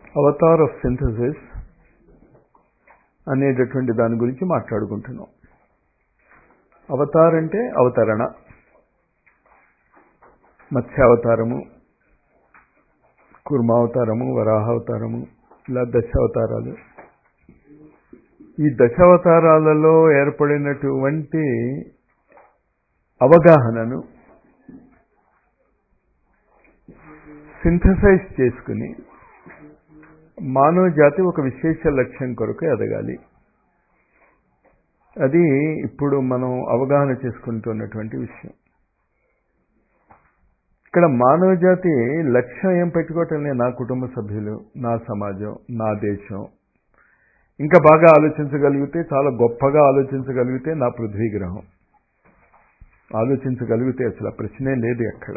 Avatar of synthesis అనేటటువంటి దాని గురించి మాట్లాడుకుంటున్నాం అవతార్ అంటే అవతరణ మత్స్యావతారము కుర్మావతారము వరాహావతారము ఇలా దశావతారాలు ఈ దశావతారాలలో ఏర్పడినటువంటి అవగాహనను సింథసైజ్ చేసుకుని మానవ జాతి ఒక విశేష లక్ష్యం కొరకు ఎదగాలి అది ఇప్పుడు మనం అవగాహన చేసుకుంటున్నటువంటి విషయం ఇక్కడ మానవ జాతి లక్ష్యం ఏం పెట్టుకోవటం లేదు నా కుటుంబ సభ్యులు నా సమాజం నా దేశం ఇంకా బాగా ఆలోచించగలిగితే చాలా గొప్పగా ఆలోచించగలిగితే నా పృథ్వీ గ్రహం ఆలోచించగలిగితే అసలు ప్రశ్నే లేదు ఎక్కడ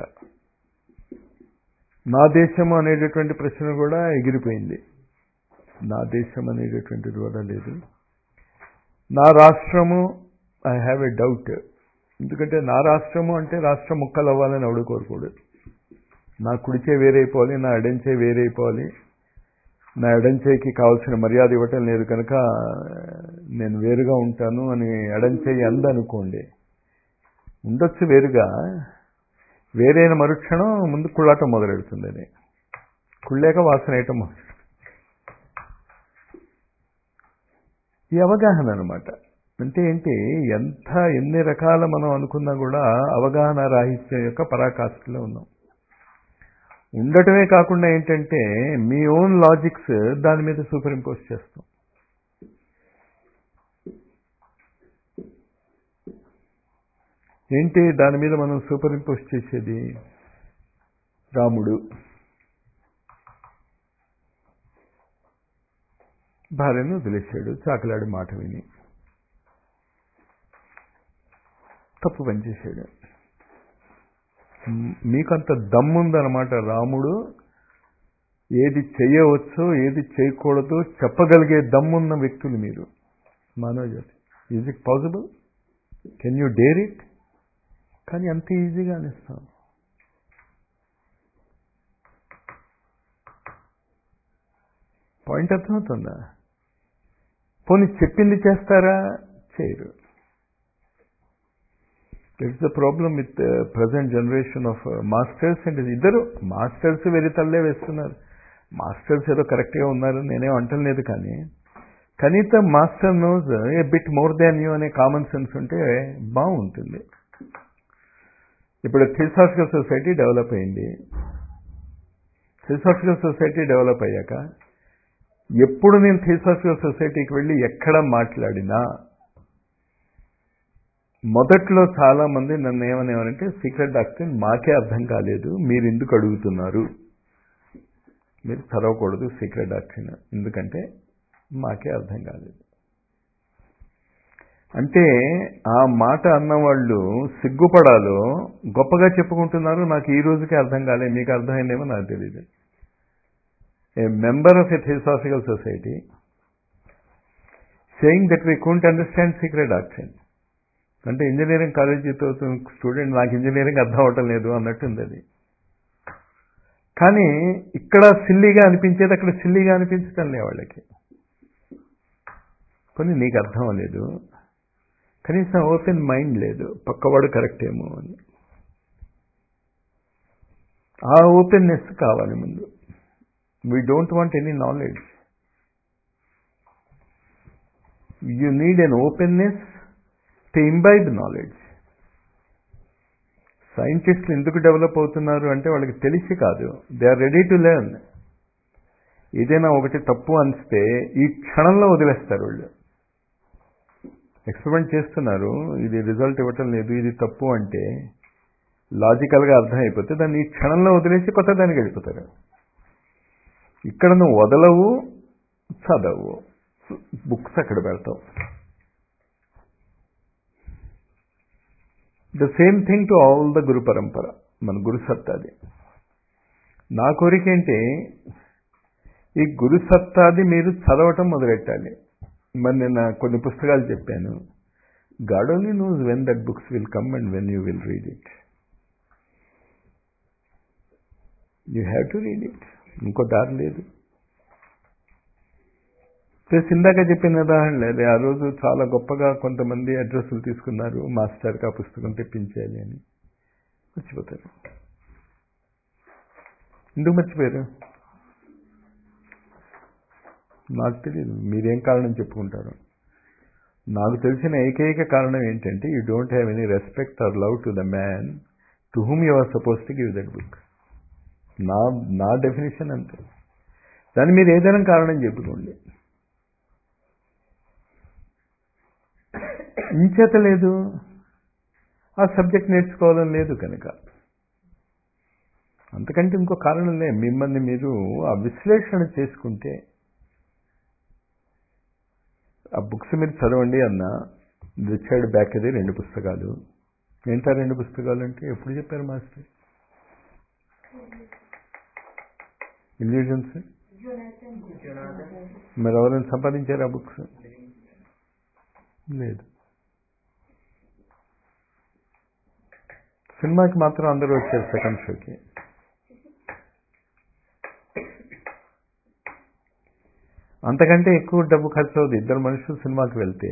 నా దేశము అనేటటువంటి ప్రశ్న కూడా ఎగిరిపోయింది నా దేశం అనేటటువంటిది కూడా లేదు నా రాష్ట్రము ఐ హ్యావ్ ఎ డౌట్ ఎందుకంటే నా రాష్ట్రము అంటే రాష్ట్రం ముక్కలు అవ్వాలని ఎవడు కోరుకోడు నా కుడిచే వేరైపోవాలి నా ఎడంచే వేరైపోవాలి నా ఎడంచేయికి కావాల్సిన మర్యాద ఇవ్వటం లేదు కనుక నేను వేరుగా ఉంటాను అని ఎడంచేయి అందనుకోండి ఉండొచ్చు వేరుగా వేరైన మరుక్షణం ముందు కుళ్ళాటం మొదలెడుతుంది అది కుళ్ళాక వాసన వేయటం మొదలు ఈ అవగాహన అనమాట అంటే ఏంటి ఎంత ఎన్ని రకాల మనం అనుకున్నా కూడా అవగాహన రాహిత్యం యొక్క పరాకాష్ఠలో ఉన్నాం ఉండటమే కాకుండా ఏంటంటే మీ ఓన్ లాజిక్స్ దాని మీద సూపర్ ఇంపోజ్ చేస్తాం ఏంటి దాని మీద మనం సూపర్ ఇంపోజ్ చేసేది రాముడు భార్యను వదిలేశాడు చాకలాడి మాట విని తప్పు పనిచేశాడు మీకంత దమ్ముందనమాట రాముడు ఏది చేయవచ్చో ఏది చేయకూడదో చెప్పగలిగే దమ్మున్న వ్యక్తులు మీరు మానవ జాతి is it possible can you dare it కానీ అంత ఈజీగా అనిస్తాం పాయింట్ అర్థమవుతుందా పోనీ చెప్పింది చేస్తారా చేయరు it's the problem with present generation of masters and ఇద్దరు మాస్టర్స్ వెరి తల్లే వేస్తున్నారు మాస్టర్స్ ఏదో కరెక్ట్గా ఉన్నారు నేనేం అంటలేదు కానీ కనీసం master knows a bit more than you అనే కామన్ సెన్స్ ఉంటే బాగుంటుంది ఇప్పుడు థియోసాఫికల్ సొసైటీ డెవలప్ అయింది థియోసాఫికల్ సొసైటీ డెవలప్ అయ్యాక ఎప్పుడు నేను థియోసాఫికల్ సొసైటీకి వెళ్ళి ఎక్కడ మాట్లాడినా మొదట్లో చాలా మంది నన్ను ఏమనేవారంటే సీక్రెట్ డాక్టర్ మాకే అర్థం కాలేదు మీరు ఎందుకు అడుగుతున్నారు మీరు చదవకూడదు సీక్రెట్ డాక్టర్ ఎందుకంటే మాకే అర్థం కాలేదు అంటే ఆ మాట అన్నవాళ్ళు సిగ్గుపడాలో గొప్పగా చెప్పుకుంటున్నారు నాకు ఈ రోజుకే అర్థం కాలేదు మీకు అర్థమైందేమో నాకు తెలియదు a member of a theosophical society saying that we can't understand secret doctor అంటే ఇంజనీరింగ్ కాలేజీతో స్టూడెంట్ నాకు ఇంజనీరింగ్ అర్థం అవటం లేదు అన్నట్టుంది అది కానీ ఇక్కడ సిల్లీగా అనిపించేది అక్కడ సిల్లీగా అనిపించటం లే వాళ్ళకి కొన్ని నీకు అర్థం లేదు కనీసం ఓపెన్ మైండ్ లేదు పక్కవాడు కరెక్ట్ ఏమో అని ఆ ఓపెన్నెస్ కావాలి ముందు we don't want any knowledge you need an openness to imbibe knowledge సైంటిస్టులు ఎందుకు డెవలప్ అవుతున్నారు అంటే వాళ్ళకి తెలిసి కాదు they are ready to learn ఏదైనా ఒకటి తప్పు అనిస్తే ఈ క్షణంలో వదిలేస్తారు వాళ్ళు ఎక్స్పెరిమెంట్ చేస్తున్నారు ఇది రిజల్ట్ ఇవ్వటం లేదు ఇది తప్పు అంటే లాజికల్గా అర్థమైపోతే దాన్ని ఈ క్షణంలో వదిలేసి కొత్త దానికి వెళ్ళిపోతారు ఇక్కడ నువ్వు వదలవు చదవు బుక్స్ అక్కడ పెడతావు the same thing to all the guru పరంపర మన గురు సత్తాది నా కోరిక ఏంటి ఈ గురు సత్తాది మీరు చదవటం మొదలెట్టాలి మరి నేను కొన్ని పుస్తకాలు చెప్పాను God only knows when that books will come and when you will read it you have to read it ఇంకో దారి లేదు ప్లస్ ఇందాక చెప్పిన ఉదాహరణ లేదు ఆ రోజు చాలా గొప్పగా కొంతమంది అడ్రస్లు తీసుకున్నారు మాస్టర్కి ఆ పుస్తకం తెప్పించాలి అని మర్చిపోతారు ఎందుకు మర్చిపోయారు నాకు తెలియదు మీరేం కారణం చెప్పుకుంటారు నాకు తెలిసిన ఏకైక కారణం ఏంటంటే you don't have any respect or love to the man to whom you are suppose to give that book నా నా డెఫినేషన్ అంతే దాన్ని మీరు ఏదైనా కారణం చెప్పుకోండి ఇంచేత లేదు ఆ సబ్జెక్ట్ నేర్చుకోవాలని లేదు కనుక అంతకంటే ఇంకో కారణం లే మిమ్మల్ని మీరు ఆ విశ్లేషణ చేసుకుంటే ఆ బుక్స్ మీరు చదవండి అన్న రిచర్డ్ బ్యాక్ది రెండు పుస్తకాలు ఏంటా రెండు పుస్తకాలు అంటే ఎప్పుడు చెప్పారు మాస్టర్ ఇల్యూజన్స్ మరి ఎవరైనా సంపాదించారు ఆ బుక్స్ లేదు సినిమాకి మాత్రం అందరూ వచ్చారు సెకండ్ షోకి అంతకంటే ఎక్కువ డబ్బు ఖర్చు అవుతుంది ఇద్దరు మనుషులు సినిమాకి వెళ్తే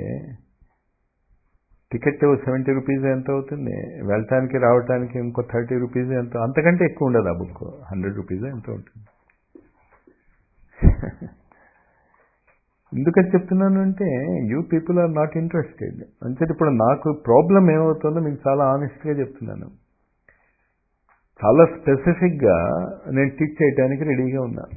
టికెట్ సెవెంటీ రూపీస్ ఎంత అవుతుంది వెళ్ళటానికి రావటానికి ఇంకో థర్టీ రూపీస్ ఎంత అంతకంటే ఎక్కువ ఉండదు ఆ బుక్ హండ్రెడ్ రూపీస్ ఎంత ఉంటుంది ఎందుకని చెప్తున్నాను అంటే you people are not interested అంటే ఇప్పుడు నాకు ప్రాబ్లం ఏమవుతుందో మీకు చాలా ఆనెస్ట్గా చెప్తున్నాను చాలా స్పెసిఫిక్గా నేను టీచ్ చేయడానికి రెడీగా ఉన్నాను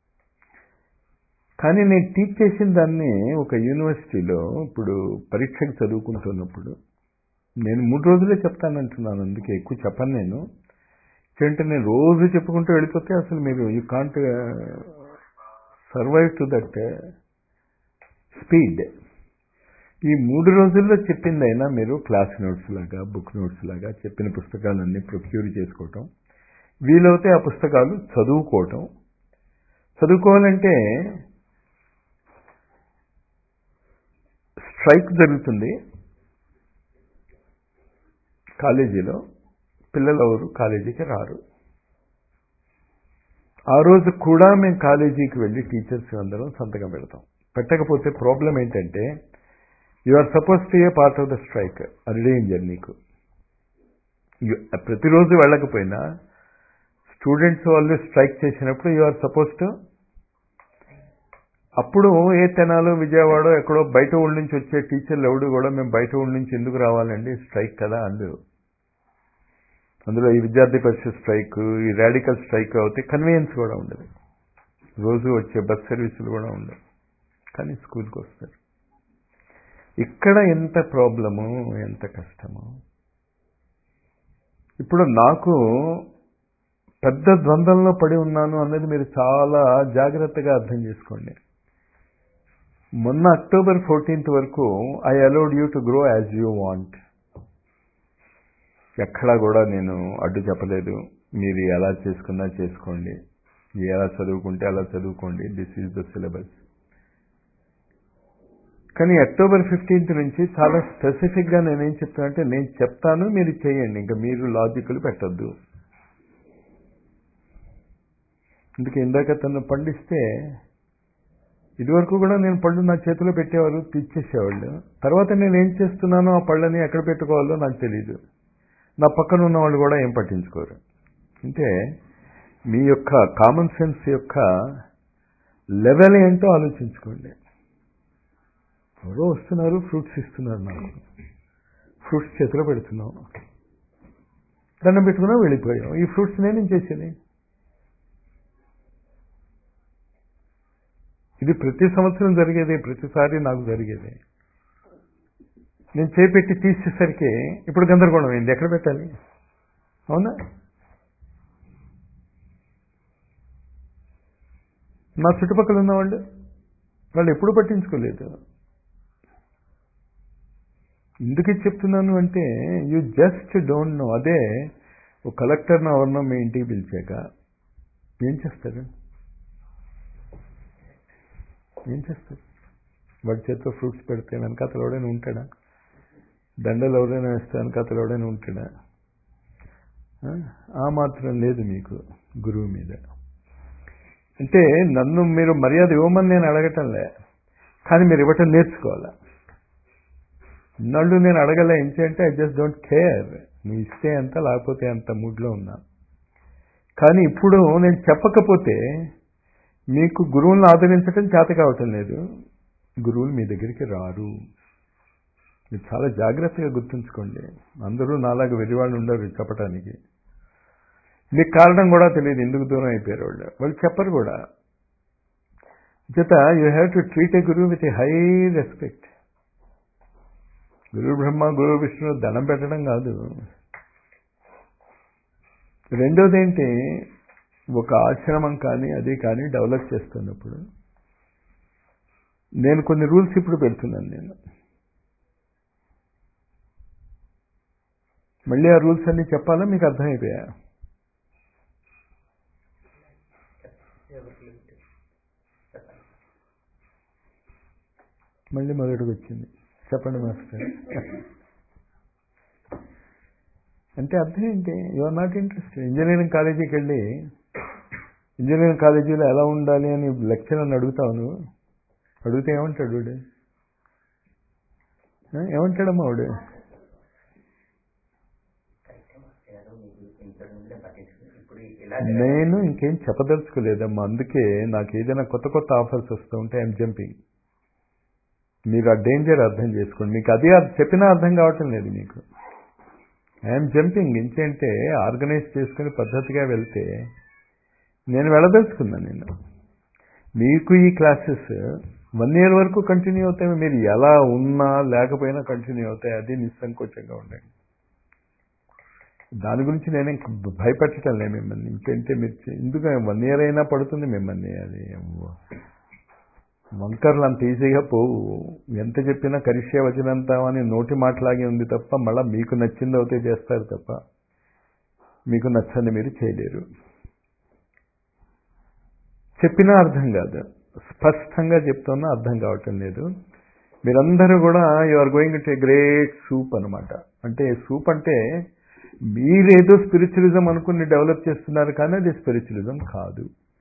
కానీ నేను టీచ్ చేసిన దాన్ని ఒక యూనివర్సిటీలో ఇప్పుడు పరీక్షకు చదువుకుంటున్నప్పుడు నేను మూడు రోజులే చెప్తానంటున్నాను అందుకే ఎక్కువ చెప్పను నేను ఏంటంటే నేను రోజు చెప్పుకుంటూ వెళ్ళిపోతే అసలు మీరు you can't survive to that speed ఈ మూడు రోజుల్లో చెప్పిందైనా మీరు క్లాస్ నోట్స్ లాగా బుక్ నోట్స్ లాగా చెప్పిన పుస్తకాలన్నీ ప్రొక్యూర్ చేసుకోవటం వీలవుతే ఆ పుస్తకాలు చదువుకోవటం చదువుకోవాలంటే స్ట్రైక్ జరుగుతుంది కాలేజీలో పిల్లలు ఎవరు కాలేజీకి రారు ఆ రోజు కూడా మేము కాలేజీకి వెళ్ళి టీచర్స్ అందరం సంతకం పెడతాం పెట్టకపోతే ప్రాబ్లం ఏంటంటే you are suppose to a part of the strike అది డేంజర్ నీకు ప్రతిరోజు వెళ్ళకపోయినా స్టూడెంట్స్ వాళ్ళు స్ట్రైక్ చేసినప్పుడు యు ఆర్ సపోజ్ టు అప్పుడు ఏ తెనాలు విజయవాడ ఎక్కడో బయట ఊళ్ళ నుంచి వచ్చే టీచర్లు ఎవడు కూడా మేము బయట ఊళ్ళ నుంచి ఎందుకు రావాలండి స్ట్రైక్ కదా అందు అందులో ఈ విద్యార్థి పరిషత్ స్ట్రైక్ ఈ రాడికల్ స్ట్రైక్ అవుతే కన్వీనియన్స్ కూడా ఉండదు రోజు వచ్చే బస్ సర్వీసులు కూడా ఉండవు కానీ స్కూల్కి వస్తారు ఇక్కడ ఎంత ప్రాబ్లము ఎంత కష్టము ఇప్పుడు నాకు పెద్ద ద్వంద్వంలో పడి ఉన్నాను అన్నది మీరు చాలా జాగ్రత్తగా అర్థం చేసుకోండి మొన్న అక్టోబర్ ఫోర్టీన్త్ వరకు I allowed you to grow as you want ఎక్కడా కూడా నేను అడ్డు చెప్పలేదు మీరు ఎలా చేసుకున్నా చేసుకోండి ఎలా చదువుకుంటే అలా చదువుకోండి దిస్ ఈజ్ ద సిలబస్ కానీ అక్టోబర్ ఫిఫ్టీన్త్ నుంచి చాలా స్పెసిఫిక్గా నేనేం చెప్తానంటే నేను చెప్తాను మీరు చేయండి ఇంకా మీరు లాజిక్లు పెట్టద్దు అందుకే ఇందాక తను పండిస్తే ఇదివరకు కూడా నేను పళ్ళు నా చేతిలో పెట్టేవారు తీర్చేసేవాళ్ళు తర్వాత నేను ఏం చేస్తున్నానో ఆ పళ్ళని ఎక్కడ పెట్టుకోవాలో నాకు తెలియదు నా పక్కన ఉన్న వాళ్ళు కూడా ఏం పట్టించుకోరు అంటే మీ యొక్క కామన్ సెన్స్ యొక్క లెవెల్ ఏంటో ఆలోచించుకోండి ఎవరో వస్తున్నారు ఫ్రూట్స్ ఇస్తున్నారు నాకు ఫ్రూట్స్ చేతిలో పెడుతున్నాం దండం పెట్టుకున్నా వెళ్ళిపోయాం ఈ ఫ్రూట్స్ నేనేం చేసేది ఇది ప్రతి సంవత్సరం జరిగేది ప్రతిసారి నాకు జరిగేది నేను చేపెట్టి తీసేసరికి ఇప్పుడు గందరగోళం అయింది ఎక్కడ పెట్టాలి అవునా నా చుట్టుపక్కల ఉన్నవాళ్ళు వాళ్ళు ఎప్పుడు పట్టించుకోలేదు ఎందుకు చెప్తున్నాను అంటే యూ జస్ట్ డోంట్ నో అదే ఒక కలెక్టర్ను ఎవరినో మీ ఇంటికి పిలిచాక ఏం చేస్తారు ఏం చేస్తారు వాడి చేతితో ఫ్రూట్స్ పెడితే వెనకాతలు ఎవడైనా ఉంటాడా దండలు ఎవరైనా వేస్తే వెనకాతలు ఎవడైనా ఉంటాడా ఆ మాత్రం లేదు మీకు గురువు మీద అంటే నన్ను మీరు మర్యాద ఇవ్వమని నేను అడగటంలే కానీ మీరు ఇవ్వటం నేర్చుకోవాలి ఇన్నాళ్ళు నేను అడగలే ఏంటంటే ఐ జస్ట్ డోంట్ కేర్ నువ్వు ఇస్తే అంత లేకపోతే అంత మూడ్లో ఉన్నా కానీ ఇప్పుడు నేను చెప్పకపోతే మీకు గురువులను ఆదరించడం చేత కావటం లేదు గురువులు మీ దగ్గరికి రారు మీరు చాలా జాగ్రత్తగా గుర్తుంచుకోండి అందరూ నాలాగా వెరివాళ్ళు ఉండరు చెప్పటానికి మీకు కారణం కూడా తెలియదు ఎందుకు దూరం అయిపోయారు వాళ్ళు వాళ్ళు చెప్పరు కూడా చేత you have to treat a గురువు విత్ ఏ హై రెస్పెక్ట్ గురు బ్రహ్మ గురు విష్ణు దండం పెట్టడం కాదు రెండోది ఏంటి ఒక ఆశ్రమం కానీ అది కానీ డెవలప్ చేస్తున్నప్పుడు నేను కొన్ని రూల్స్ ఇప్పుడు పెడుతున్నాను నేను మళ్ళీ ఆ రూల్స్ అన్ని చెప్పాలా మీకు అర్థమైపోయా మళ్ళీ మొదటికి వచ్చింది చెప్పండి మాస్టర్ అంటే అర్థం ఏంటి you are not interested engineering కాలేజీకి వెళ్ళి ఇంజనీరింగ్ కాలేజీలో ఎలా ఉండాలి అని లెక్చర్ అని అడుగుతావు నువ్వు అడిగితే ఏమంటాడు వాడు ఏమంటాడమ్మా వాడు నేను ఇంకేం చెప్పదలుచుకోలేదమ్మా అందుకే నాకు ఏదైనా కొత్త కొత్త ఆఫర్స్ వస్తూ ఉంటే ఐఎమ్ జంపింగ్ మీరు ఆ డేంజర్ అర్థం చేసుకోండి మీకు అది చెప్పినా అర్థం కావటం లేదు మీకు ఐఎమ్ జంపింగ్ ఇంకేంటే ఆర్గనైజ్ చేసుకుని పద్ధతిగా వెళ్తే నేను వెళ్ళదలుచుకున్నాను నేను మీకు ఈ క్లాసెస్ వన్ ఇయర్ వరకు కంటిన్యూ అవుతాయి మీరు ఎలా ఉన్నా లేకపోయినా కంటిన్యూ అవుతాయి అది నిస్సంకోచంగా ఉండండి దాని గురించి నేను ఇంక భయపెట్టడం లేదు మిమ్మల్ని ఇంకంటే మీరు ఎందుకు వన్ ఇయర్ అయినా పడుతుంది మిమ్మల్ని అది వంకర్లు అంత ఈజీగా పోవు ఎంత చెప్పినా కరిష్య వచనంతా అని నోటి మాటలాగే ఉంది తప్ప మళ్ళీ మీకు నచ్చింది అవుతే చేస్తారు తప్ప మీకు నచ్చంది మీరు చేయలేరు చెప్పినా అర్థం కాదు స్పష్టంగా చెప్తున్నా అర్థం కావటం లేదు మీరందరూ కూడా you are going to a great soup అనమాట అంటే సూప్ అంటే మీరేదో స్పిరిచువలిజం అనుకుని డెవలప్ చేస్తున్నారు కానీ అది స్పిరిచువలిజం కాదు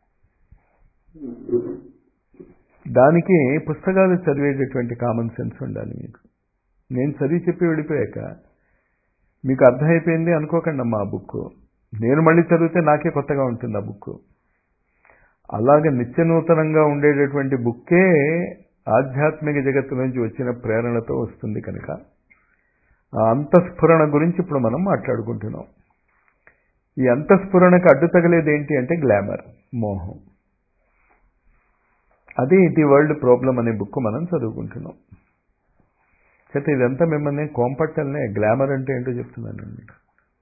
దానికి పుస్తకాలు చదివేటటువంటి కామన్ సెన్స్ ఉండాలి మీకు నేను చదివి చెప్పి వెళ్ళిపోయాక మీకు అర్థమైపోయింది అనుకోకండి అమ్మా ఆ బుక్ నేను మళ్ళీ చదివితే నాకే కొత్తగా ఉంటుంది ఆ బుక్ అలాగే నిత్య నూతనంగా ఉండేటటువంటి బుక్కే ఆధ్యాత్మిక జగత్తు నుంచి వచ్చిన ప్రేరణతో వస్తుంది కనుక ఆ అంతఃస్ఫురణ గురించి ఇప్పుడు మనం మాట్లాడుకుంటున్నాం ఈ అంతఃస్ఫురణకు అడ్డు తగలేది ఏంటి అంటే గ్లామర్ మోహం అది ది వరల్డ్ ప్రాబ్లం అనే బుక్ మనం చదువుకుంటున్నాం అయితే ఇదంతా మిమ్మల్ని కోంపట్టల్నే గ్లామర్ అంటే ఏంటో చెప్తున్నాను మీకు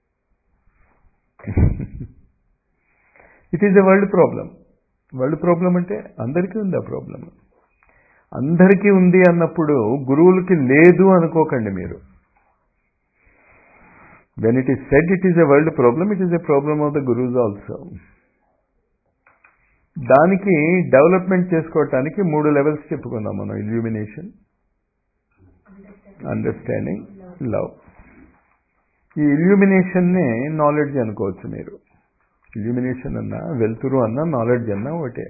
it is a world problem world problem అంటే అందరికీ ఉంది ఆ ప్రాబ్లం అందరికీ ఉంది అన్నప్పుడు గురువులకి లేదు అనుకోకండి మీరు when it is said it is a world problem it is a problem of the gurus also దానికి డెవలప్మెంట్ చేసుకోవటానికి మూడు లెవెల్స్ చెప్పుకుందాం మనం ఇల్యూమినేషన్ అండర్స్టాండింగ్ లవ్ ఈ ఇల్యూమినేషన్నే నాలెడ్జ్ అనుకోవచ్చు మీరు ఇల్యూమినేషన్ అన్నా వెలుతురు అన్నా నాలెడ్జ్ అన్నా ఒకటే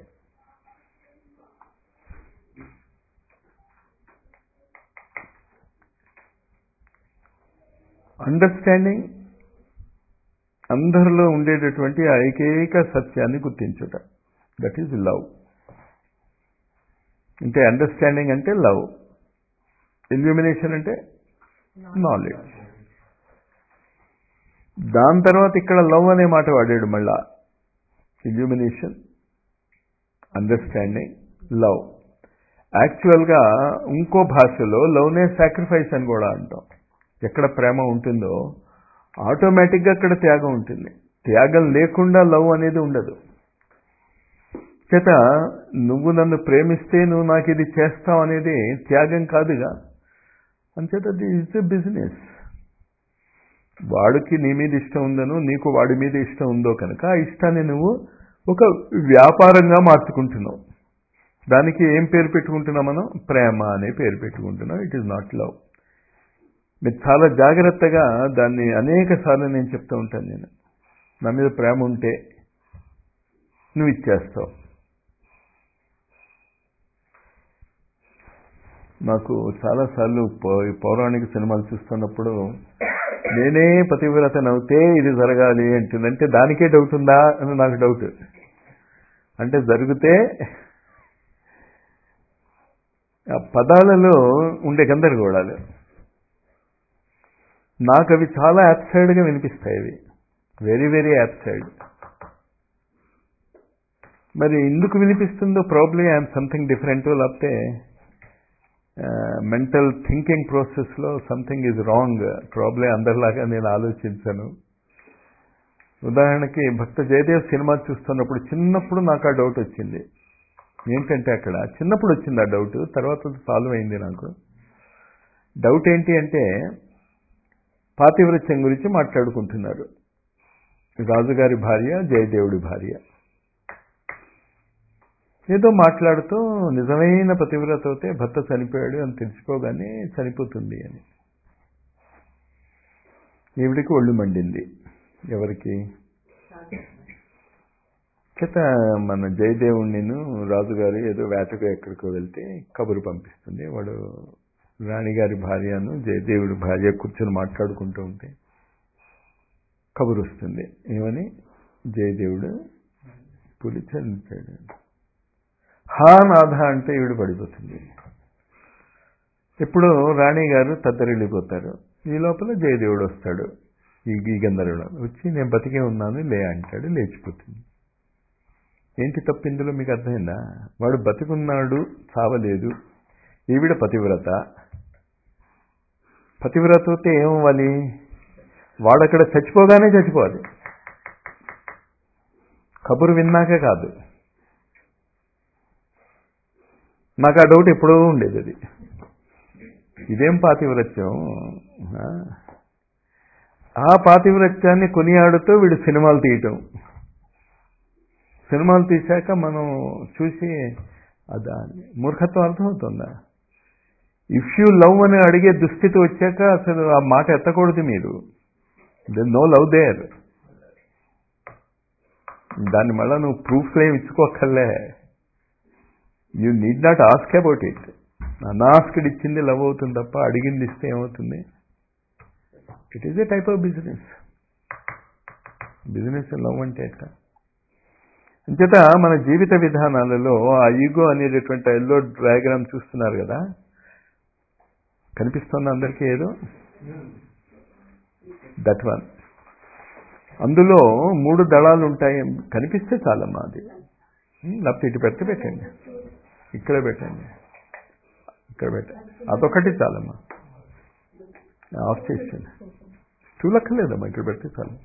అండర్స్టాండింగ్ అందరిలో ఉండేటటువంటి ఆ ఏకైక సత్యాన్ని గుర్తించుట దట్ ఈజ్ లవ్ అంటే అండర్స్టాండింగ్ అంటే లవ్ ఇల్యూమినేషన్ అంటే నాలెడ్జ్ దాని తర్వాత ఇక్కడ లవ్ అనే మాట వాడాడు మళ్ళా ఇల్యూమినేషన్ అండర్స్టాండింగ్ లవ్ యాక్చువల్గా ఇంకో భాషలో లవ్నే సాక్రిఫైస్ అని కూడా అంటాం ఎక్కడ ప్రేమ ఉంటుందో ఆటోమేటిక్గా అక్కడ త్యాగం ఉంటుంది త్యాగం లేకుండా లవ్ అనేది ఉండదు చేత నువ్వు నన్ను ప్రేమిస్తే నువ్వు నాకు ఇది చేస్తావు అనేది త్యాగం కాదుగా అంచేత ది ఇస్ ఎ బిజినెస్ వాడికి నీ మీద ఇష్టం ఉందను నీకు వాడి మీద ఇష్టం ఉందో కనుక ఆ ఇష్టాన్ని నువ్వు ఒక వ్యాపారంగా మార్చుకుంటున్నావు దానికి ఏం పేరు పెట్టుకుంటున్నాం మనం ప్రేమ అనే పేరు పెట్టుకుంటున్నాం ఇట్ ఈస్ నాట్ లవ్ మీరు చాలా జాగ్రత్తగా దాన్ని అనేక సార్లు నేను చెప్తూ ఉంటాను నేను నా మీద ప్రేమ ఉంటే నువ్వు ఇచ్చేస్తావు నాకు చాలాసార్లు పౌ- పౌరాణిక సినిమాలు చూస్తున్నప్పుడు నేనే పతివ్రత నవ్వుతే ఇది జరగాలి అంటుందంటే దానికే డౌట్ ఉందా అని నాకు డౌట్ అంటే జరిగితే ఆ పదాలలో ఉండే గందరగోళాలు నాకు అవి చాలా యాప్సైడ్గా వినిపిస్తాయి అవి వెరీ వెరీ యాప్సైడ్ మరి ఎందుకు వినిపిస్తుందో ప్రాబ్లీ ఐఎమ్ సంథింగ్ డిఫరెంట్ లేకపోతే మెంటల్ థింకింగ్ ప్రాసెస్లో సంథింగ్ ఈజ్ రాంగ్ ప్రాబ్లీ అందరిలాగా నేను ఆలోచించాను ఉదాహరణకి భక్త జయదేవ్ సినిమా చూస్తున్నప్పుడు చిన్నప్పుడు నాకు ఆ డౌట్ వచ్చింది ఏంటంటే అక్కడ చిన్నప్పుడు వచ్చింది ఆ డౌట్ తర్వాత సాల్వ్ అయింది నాకు డౌట్ ఏంటి అంటే పాతివ్రత్యం గురించి మాట్లాడుకుంటున్నారు రాజుగారి భార్య జయదేవుడి భార్య ఏదో మాట్లాడుతూ నిజమైన పతివ్రత అయితే భర్త చనిపోయాడు అని తెలుసుకోగానే చనిపోతుంది అని ఈవిడికి ఒళ్ళు మండింది ఎవరికి చేత మన జయదేవుణ్ణిను రాజుగారు ఏదో వేటకు ఎక్కడికో వెళ్తే కబురు పంపిస్తుంది వాడు రాణిగారి భార్యను జయదేవుడి భార్య కూర్చొని మాట్లాడుకుంటూ ఉంటే కబురు వస్తుంది ఏమని జయదేవుడు పులి చనిపోయాడు హా నాథ అంటే ఈవిడ పడిపోతుంది ఇప్పుడు రాణి గారు తద్దరిల్లిపోతారు ఈ లోపల జయదేవుడు వస్తాడు ఈ ఈ గంధర్వుడు వచ్చి నేను బతికే ఉన్నాను లే అంటాడు లేచిపోతుంది ఏంటి తప్పు ఇందులో మీకు అర్థమైందా వాడు బతికున్నాడు చావలేదు ఈవిడ పతివ్రత పతివ్రత అయితే ఏమవ్వాలి వాడక్కడ చచ్చిపోగానే చచ్చిపోవాలి కబురు విన్నాక కాదు నాకు ఆ డౌట్ ఎప్పుడూ ఉండేది అది ఇదేం పాతివ్రత్యం ఆ? ఆ పాతివ్రత్యాన్ని కొనియాడుతూ వీడు సినిమాలు తీయటం సినిమాలు తీశాక మనం చూసి అదా మూర్ఖత్వం అర్థమవుతుందా ఇఫ్ యూ లవ్ అని అడిగే దుస్థితి వచ్చాక అసలు ఆ మాట ఎత్తకూడదు మీరు దెన్ నో లవ్ దేర్ దాన్ని మళ్ళా నువ్వు ప్రూఫ్లు ఏమి ఇచ్చుకోకర్లే you need not ask about it unasked ఇచ్చింది లవ్ అవుతుంది తప్ప అడిగింది ఇస్తే ఏమవుతుంది it is a type of business business love అంటే ఎట్లా అంచేత మన జీవిత విధానాలలో ఆ ఈగో అనేటటువంటి ఎల్లో డయాగ్రామ్ చూస్తున్నారు కదా కనిపిస్తుంది అందరికీ ఏదో దట్ వన్ అందులో మూడు దళాలు ఉంటాయి కనిపిస్తే చాలమ్మా అది ఉమ్, లేకపోతే ఇటు పెడితే పెట్టండి ఇక్కడ పెట్టండి ఇక్కడ పెట్టండి అదొకటి చాలమ్మా ఆఫ్ చేసేయండి స్టూల్ అక్కర్లేదమ్మా ఇక్కడ పెడితే చాలు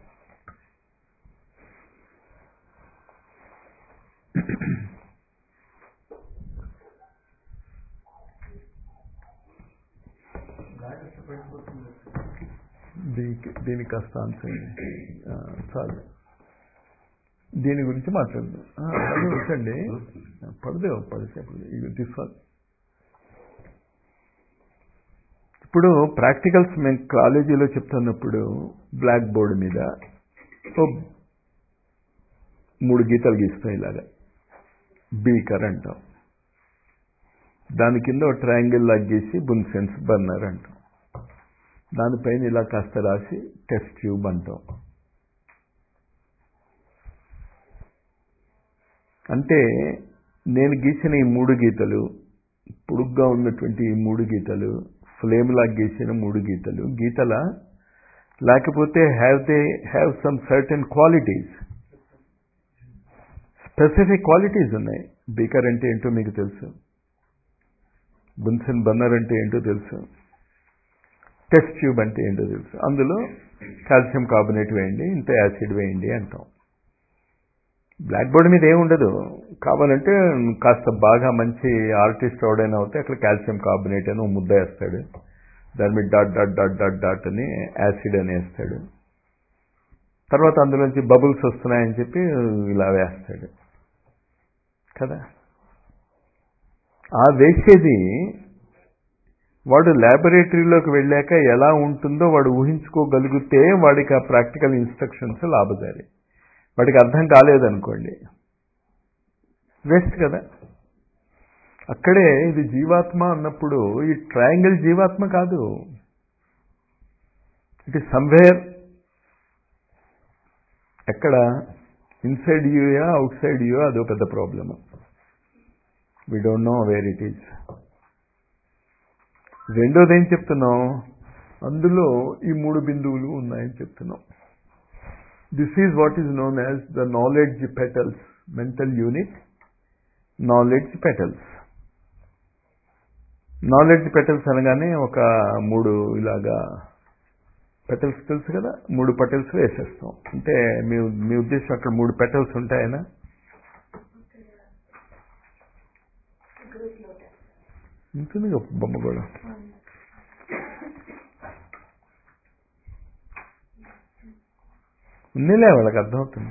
దీనికి దీనికి కాస్త ఆన్సర్ ఇవ్వండి. ఆ, చాలు దీని గురించి మాట్లాడదాం ఆ, అది వచ్చండి పడదే పడితే ఇది తీసుకోవాలి ఇప్పుడు ప్రాక్టికల్స్ మేము కాలేజీలో చెప్తున్నప్పుడు బ్లాక్ బోర్డు మీద ఓ మూడు గీతలు గీస్తాం ఇలాగా బీకర్ అంటాం దాని కింద ఒక ట్రయాంగిల్ లాగా గీసి బున్సెన్స్ బర్నర్ అంటాం దానిపైన ఇలా కాస్త రాసి టెస్ట్ ట్యూబ్ అంటాం అంటే నేను గీసిన ఈ మూడు గీతలు పొడుగ్గా ఉన్నటువంటి ఈ మూడు గీతలు ఫ్లేమ్ లాగా గీసిన మూడు గీతలు గీతల లేకపోతే have they have some certain qualities specific qualities ఉన్నాయి బీకర్ అంటే ఏంటో మీకు తెలుసు బున్సన్ బన్నర్ అంటే ఏంటో తెలుసు టెస్ట్ ట్యూబ్ అంటే ఏంటో తెలుసు అందులో కాల్షియం కార్బోనేట్ వేయండి ఇంత యాసిడ్ వేయండి అంటాం బ్లాక్ బోర్డ్ మీద ఏముండదు కావాలంటే కాస్త బాగా మంచి ఆర్టిస్ట్ ఎవడైనా అవుతే అక్కడ కాల్షియం కార్బోనేట్ అని ఓ ముద్ద వేస్తాడు దాని మీద dot dot dot dot dot అని యాసిడ్ అని వేస్తాడు తర్వాత అందులోంచి బబుల్స్ వస్తున్నాయని చెప్పి ఇలా వేస్తాడు కదా ఆ వేసేది వాడు ల్యాబొరేటరీలోకి వెళ్ళాక ఎలా ఉంటుందో వాడు ఊహించుకోగలిగితే వాడికి ఆ ప్రాక్టికల్ ఇన్స్ట్రక్షన్స్ లాభదారి వాడికి అర్థం కాలేదనుకోండి వేస్ట్ కదా అక్కడే ఇది జీవాత్మ అన్నప్పుడు ఈ ట్రయాంగిల్ జీవాత్మ కాదు ఇట్ ఇస్ సమ్వేర్ ఎక్కడ inside you or outside you అదో పెద్ద problem we don't know where it is రెండోది ఏం చెప్తున్నాం అందులో ఈ మూడు బిందువులు ఉన్నాయని చెప్తున్నాం this is what is known as the knowledge petals mental unit knowledge petals knowledge petals అనగానే ఒక మూడు ఇలాగా పెటల్స్ తెలుసు కదా మూడు పెటల్స్ వేసేస్తాం అంటే మీ మీ ఉద్దేశం అక్కడ మూడు పెటల్స్ ఉంటాయనా ఉంటుంది కదా బొమ్మ కూడా ఉందిలే వాళ్ళకి అర్థమవుతుంది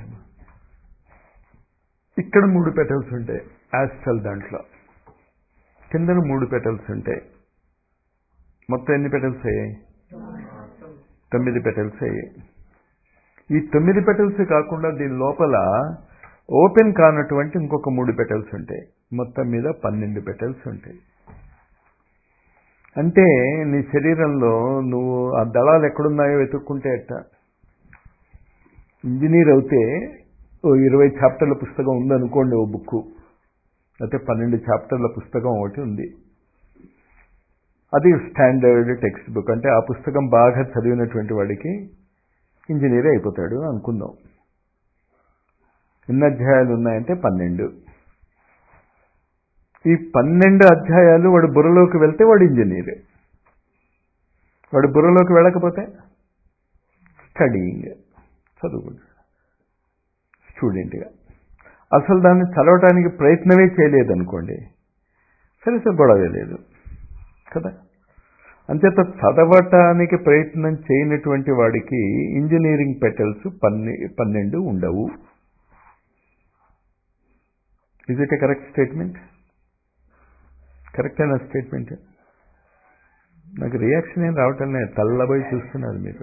ఇక్కడ మూడు పెటల్స్ ఉంటాయి యాస్టల్ దాంట్లో కిందన మూడు పెటల్స్ ఉంటాయి మొత్తం ఎన్ని పెటల్స్ అయ్యాయి తొమ్మిది పెటల్స్ అయ్యాయి ఈ తొమ్మిది పెటల్స్ కాకుండా దీని లోపల ఓపెన్ కానటువంటి ఇంకొక మూడు పెటల్స్ ఉంటాయి మొత్తం మీద పన్నెండు పెటల్స్ ఉంటాయి అంటే నీ శరీరంలో నువ్వు ఆ దళాలు ఎక్కడున్నాయో వెతుక్కుంటే ఎట్ట ఇంజనీర్ అవుతే ఓ ఇరవై చాప్టర్ల పుస్తకం ఉందనుకోండి ఓ బుక్ అయితే పన్నెండు చాప్టర్ల పుస్తకం ఒకటి ఉంది అది స్టాండర్డ్ టెక్స్ట్ బుక్ అంటే ఆ పుస్తకం బాగా చదివినటువంటి వాడికి ఇంజనీర్ అయిపోతాడు అనుకుందాం ఎన్ని అధ్యాయాలు ఉన్నాయంటే పన్నెండు ఈ పన్నెండు అధ్యాయాలు వాడు బుర్రలోకి వెళ్తే వాడు ఇంజనీర్ వాడు బుర్రలోకి వెళ్ళకపోతే స్టడీయింగ్ చదువుకుంటాడు స్టూడెంట్గా అసలు దాన్ని చదవటానికి ప్రయత్నమే చేయలేదనుకోండి సరే సరే గొడవే లేదు కదా అంచేత చదవటానికి ప్రయత్నం చేయనటువంటి వాడికి ఇంజనీరింగ్ పెటల్స్ పన్నె పన్నెండు ఉండవు is it a correct statement correct అయిన స్టేట్మెంట్ నాకు రియాక్షన్ ఏం రావటం లేదు తల్లబోయి చూస్తున్నారు మీరు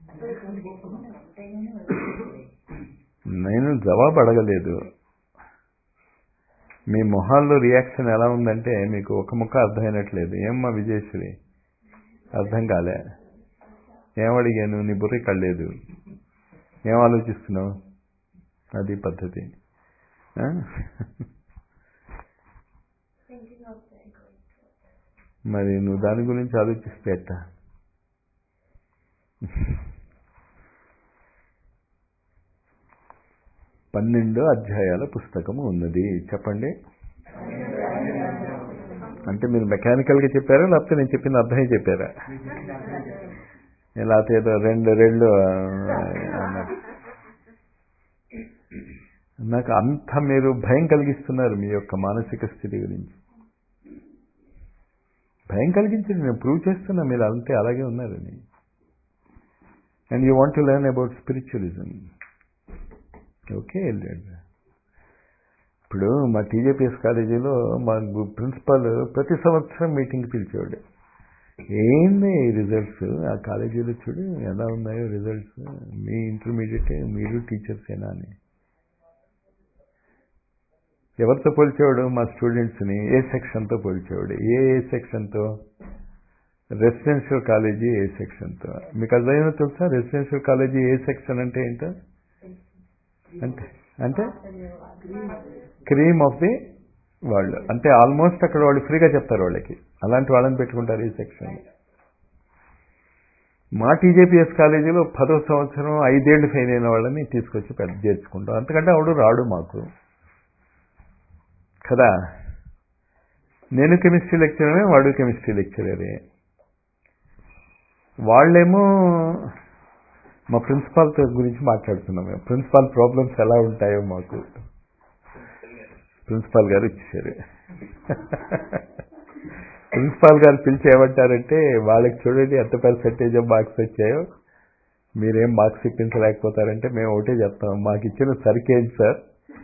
నేను జవాబు అడగలేదు మీ మొహాల్లో రియాక్షన్ ఎలా ఉందంటే మీకు ఒక ముక్క అర్థమైనట్లేదు ఏమ్మా విజయశ్రీ అర్థం కాలే ఏం అడిగాను నీ బుర్రి కళ్ళలేదు ఏం ఆలోచిస్తున్నావు అది పద్ధతి మరి నువ్వు దాని గురించి ఆలోచిస్తే ఎట్ట పన్నెండు అధ్యాయాల పుస్తకము ఉన్నది చెప్పండి అంటే మీరు మెకానికల్గా చెప్పారా లేకపోతే నేను చెప్పిన అర్థమే చెప్పారా లేకపోతే ఏదో రెండు రెండు అన్నారు నాకు అంత మీరు భయం కలిగిస్తున్నారు మీ యొక్క మానసిక స్థితి గురించి భయం కలిగించింది నేను ప్రూవ్ చేస్తున్నా మీరు అంతే అలాగే ఉన్నారని and you want to learn about spiritualism okay వెళ్ళాడు ఇప్పుడు మా టీజేపీఎస్ కాలేజీలో మా ప్రిన్సిపాల్ ప్రతి సంవత్సరం మీటింగ్ పిలిచేవాడు ఏంది రిజల్ట్స్ ఆ కాలేజీలో చూడు ఎలా ఉన్నాయో రిజల్ట్స్ మీ ఇంటర్మీడియట్ మీరు టీచర్సేనా అని ఎవరితో పోల్చేవాడు మా స్టూడెంట్స్ని ఏ సెక్షన్తో పోల్చేవాడు ఏ ఏ సెక్షన్తో రెసిడెన్షియల్ కాలేజీ ఏ సెక్షన్తో మీకు అర్థమైనా తెలుసా రెసిడెన్షియల్ కాలేజీ ఏ సెక్షన్ అంటే ఏంటో అంటే అంటే క్రీమ్ ఆఫ్ ది వాళ్ళు అంటే ఆల్మోస్ట్ అక్కడ వాళ్ళు ఫ్రీగా చెప్తారు వాళ్ళకి అలాంటి వాళ్ళని పెట్టుకుంటారు ఈ సెక్షన్ మా టీజేపీఎస్ కాలేజీలో పదో సంవత్సరం ఐదేళ్లు ఫెయిల్ అయిన వాళ్ళని తీసుకొచ్చి పెద్ద చేర్చుకుంటాం అంతకంటే ఆవిడ రాడు మాకు కదా నేను కెమిస్ట్రీ లెక్చరరే వాడు కెమిస్ట్రీ లెక్చరరే వాళ్ళేమో మా ప్రిన్సిపాల్ గురించి మాట్లాడుతున్నాం ప్రిన్సిపాల్ ప్రాబ్లమ్స్ ఎలా ఉంటాయో మాకు ప్రిన్సిపాల్ గారు ఇచ్చేసారు ప్రిన్సిపాల్ గారు పిలిచి ఏమంటారంటే వాళ్ళకి చూడండి ఎంత పర్సెంటేజ్ ఆఫ్ మార్క్స్ వచ్చాయో మీరేం మార్క్స్ ఇప్పించలేకపోతారంటే మేము ఒకటే చెప్తాం మాకు ఇచ్చిన సరికేంటి సార్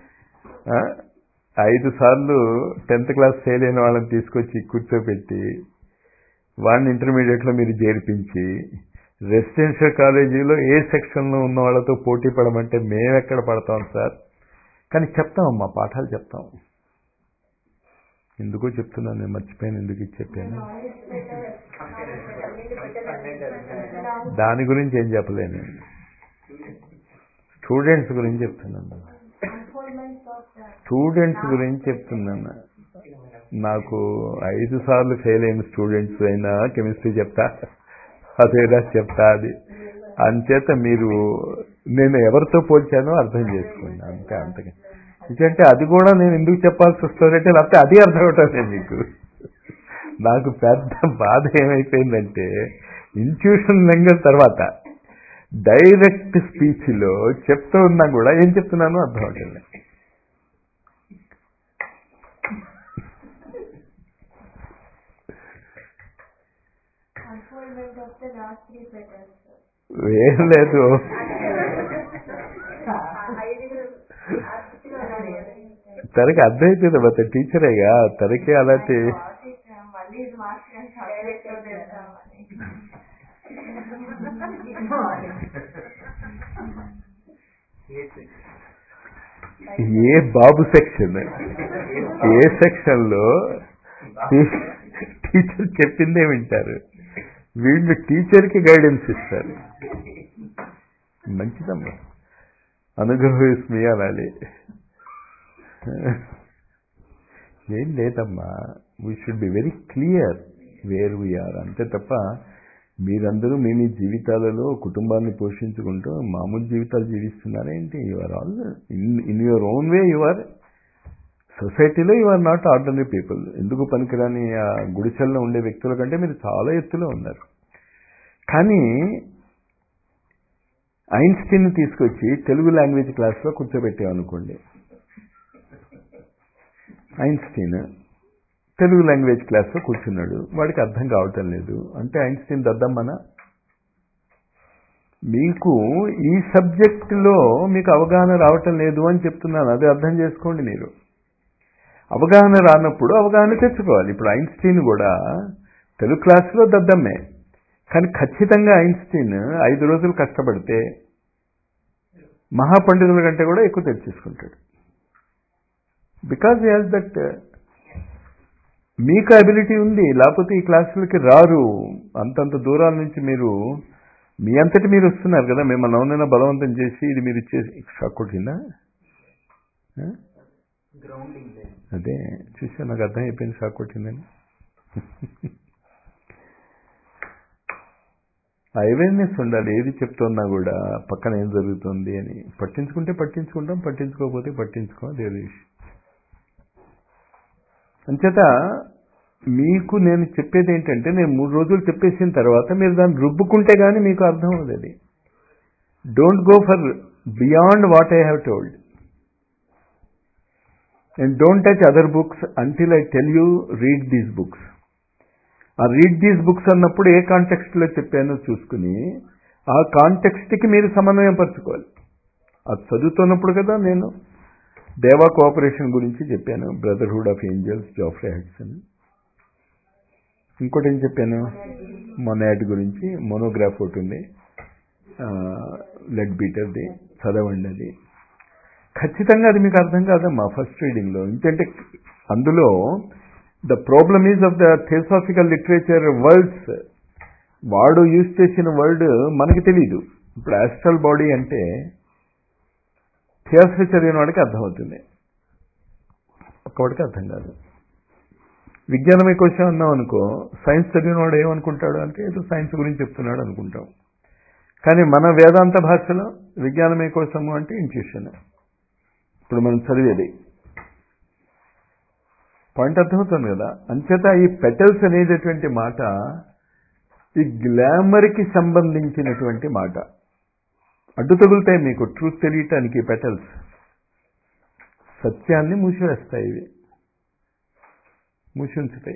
ఐదు సార్లు టెన్త్ క్లాస్ ఫెయిల్ అయిన వాళ్ళని తీసుకొచ్చి కూర్చోబెట్టి వాడిని ఇంటర్మీడియట్లో మీరు చేర్పించి రెసిడెన్షియల్ కాలేజీలో ఏ సెక్షన్లో ఉన్న వాళ్ళతో పోటీ పడమంటే మేమెక్కడ పడతాం సార్ కానీ చెప్తాం మా పాఠాలు చెప్తాం ఎందుకో చెప్తున్నాను నేను మర్చిపోయాను ఎందుకు ఇది చెప్పాను దాని గురించి ఏం చెప్పలేను స్టూడెంట్స్ గురించి చెప్తున్నాను స్టూడెంట్స్ గురించి చెప్తున్నాను నాకు ఐదు సార్లు ఫెయిల్ అయిన స్టూడెంట్స్ అయినా కెమిస్ట్రీ చెప్తా అదేదా చెప్తా అది అంచేత మీరు నేను ఎవరితో పోల్చానో అర్థం చేసుకోండి అంతే అంతగా ఎందుకంటే అది కూడా నేను ఎందుకు చెప్పాల్సి వస్తుందంటే లేకపోతే అది అర్థం అవటం మీకు నాకు పెద్ద బాధ ఏమైపోయిందంటే ఇన్స్టిట్యూషన్ లెంగల్ తర్వాత డైరెక్ట్ స్పీచ్లో చెప్తూ ఉన్నా కూడా ఏం చెప్తున్నానో అర్థం అవట్లేదు Unfoldment of the last three petals. ఏం లేదు తనకి అర్థమైపోయింది మొత్తం టీచరేగా తనకి అలాంటి మళ్ళీ ఇది మార్చడం సబ్జెక్ట్ తెలుసామని ఏ బాబు సెక్షన్ ఏ సెక్షన్ లో టీచర్ చెప్పిందే వింటారు వీళ్ళు టీచర్ కి గైడెన్స్ ఇస్తారు మంచిదమ్మా అనుగ్రహిస్మి అనాలి ఏం లేదమ్మా we should be very clear where we are అంతే తప్ప మీరందరూ మీ మీ జీవితాలలో కుటుంబాన్ని పోషించుకుంటూ మామూలు జీవితాలు జీవిస్తున్నారేంటి your all in in your own way your సొసైటీలో you are not ordinary people ఎందుకు పనికిరాని ఆ గుడిసెల్లో ఉండే వ్యక్తుల కంటే మీరు చాలా ఎత్తులో ఉన్నారు కానీ ఐన్స్టీన్ తీసుకొచ్చి తెలుగు లాంగ్వేజ్ క్లాస్లో కూర్చోబెట్టామనుకోండి ఐన్స్టీన్ తెలుగు లాంగ్వేజ్ క్లాస్లో కూర్చున్నాడు వాడికి అర్థం కావటం లేదు అంటే ఐన్స్టీన్ దద్దమ్మనా మీకు ఈ సబ్జెక్టులో మీకు అవగాహన రావటం లేదు అని చెప్తున్నాను అది అర్థం చేసుకోండి మీరు అవగాహన రానప్పుడు అవగాహన తెచ్చుకోవాలి ఇప్పుడు ఐన్స్టీన్ కూడా తెలుగు క్లాసులో దద్దమ్మే కానీ ఖచ్చితంగా ఐన్స్టీన్ ఐదు రోజులు కష్టపడితే మహాపండితుల కంటే కూడా ఎక్కువ తెచ్చేసుకుంటాడు బికాజ్ హ్యాస్ దట్ మీకు అబిలిటీ ఉంది లేకపోతే ఈ క్లాసులకి రారు అంతంత దూరాల నుంచి మీరు మీ అంతటి మీరు వస్తున్నారు కదా మిమ్మల్ని అవునైనా బలవంతం చేసి ఇది మీరు ఇచ్చేసి షాక్ కొట్టిందా ఆ? గ్రౌండింగ్ లేదు అదే చూసా నాకు అర్థం అయిపోయింది షాక్ కొట్టిందని అవేర్నెస్ ఉండాలి ఏది చెప్తున్నా కూడా పక్కన ఏం జరుగుతుంది అని పట్టించుకుంటే పట్టించుకుంటాం పట్టించుకోకపోతే పట్టించుకో దేని విషయం అంచేత మీకు నేను చెప్పేది ఏంటంటే నేను మూడు రోజులు చెప్పేసిన తర్వాత మీరు దాన్ని రుబ్బుకుంటే కానీ మీకు అర్థం అవ్వదు don't go for beyond what I have told and don't touch other books until I tell you read these books ఆ రీడ్ దీస్ బుక్స్ అన్నప్పుడు ఏ కాంటెక్స్ట్లో చెప్పానో చూసుకుని ఆ కాంటెక్స్ట్కి మీరు సమన్వయం పరచుకోవాలి అది చదువుతున్నప్పుడు కదా నేను దేవా కోఆపరేషన్ గురించి చెప్పాను brotherhood of angels Geoffrey Hodson ఇంకోటి ఏం చెప్పాను మొనాడ్ గురించి మోనోగ్రాఫ్ ఒకటి ఉంది లెడ్ బీటర్ది చదవండి అది ఖచ్చితంగా అది మీకు అర్థం కాదమ్మా ఫస్ట్ రీడింగ్లో ఎందుకంటే అందులో the problem is of the theosophical literature words వాడు యూజ్ చేసిన వర్డ్ మనకి తెలీదు ఇప్పుడు యాస్ట్రల్ బాడీ అంటే థియోసఫీ చదివిన వాడికి అర్థమవుతుంది ఒక్కవాడికి అర్థం కాదు విజ్ఞానమే క్వశ్చన్ అన్నాం అనుకో సైన్స్ చదివిన వాడు ఏమనుకుంటాడు అంటే ఏదో సైన్స్ గురించి చెప్తున్నాడు అనుకుంటాం కానీ మన వేదాంత భాషలో విజ్ఞానమే కోసము అంటే ఇంట్యూషన్ ఇప్పుడు మనం చదివేది పాయింట్ అర్థమవుతుంది కదా అంచేత ఈ పెటల్స్ అనేటటువంటి మాట ఈ గ్లామర్కి సంబంధించినటువంటి మాట అడ్డు తగులుతాయి మీకు ట్రూత్ తెలియటానికి పెటల్స్ సత్యాన్ని మూసివేస్తాయి ఇవి మూసి ఉంచుతాయి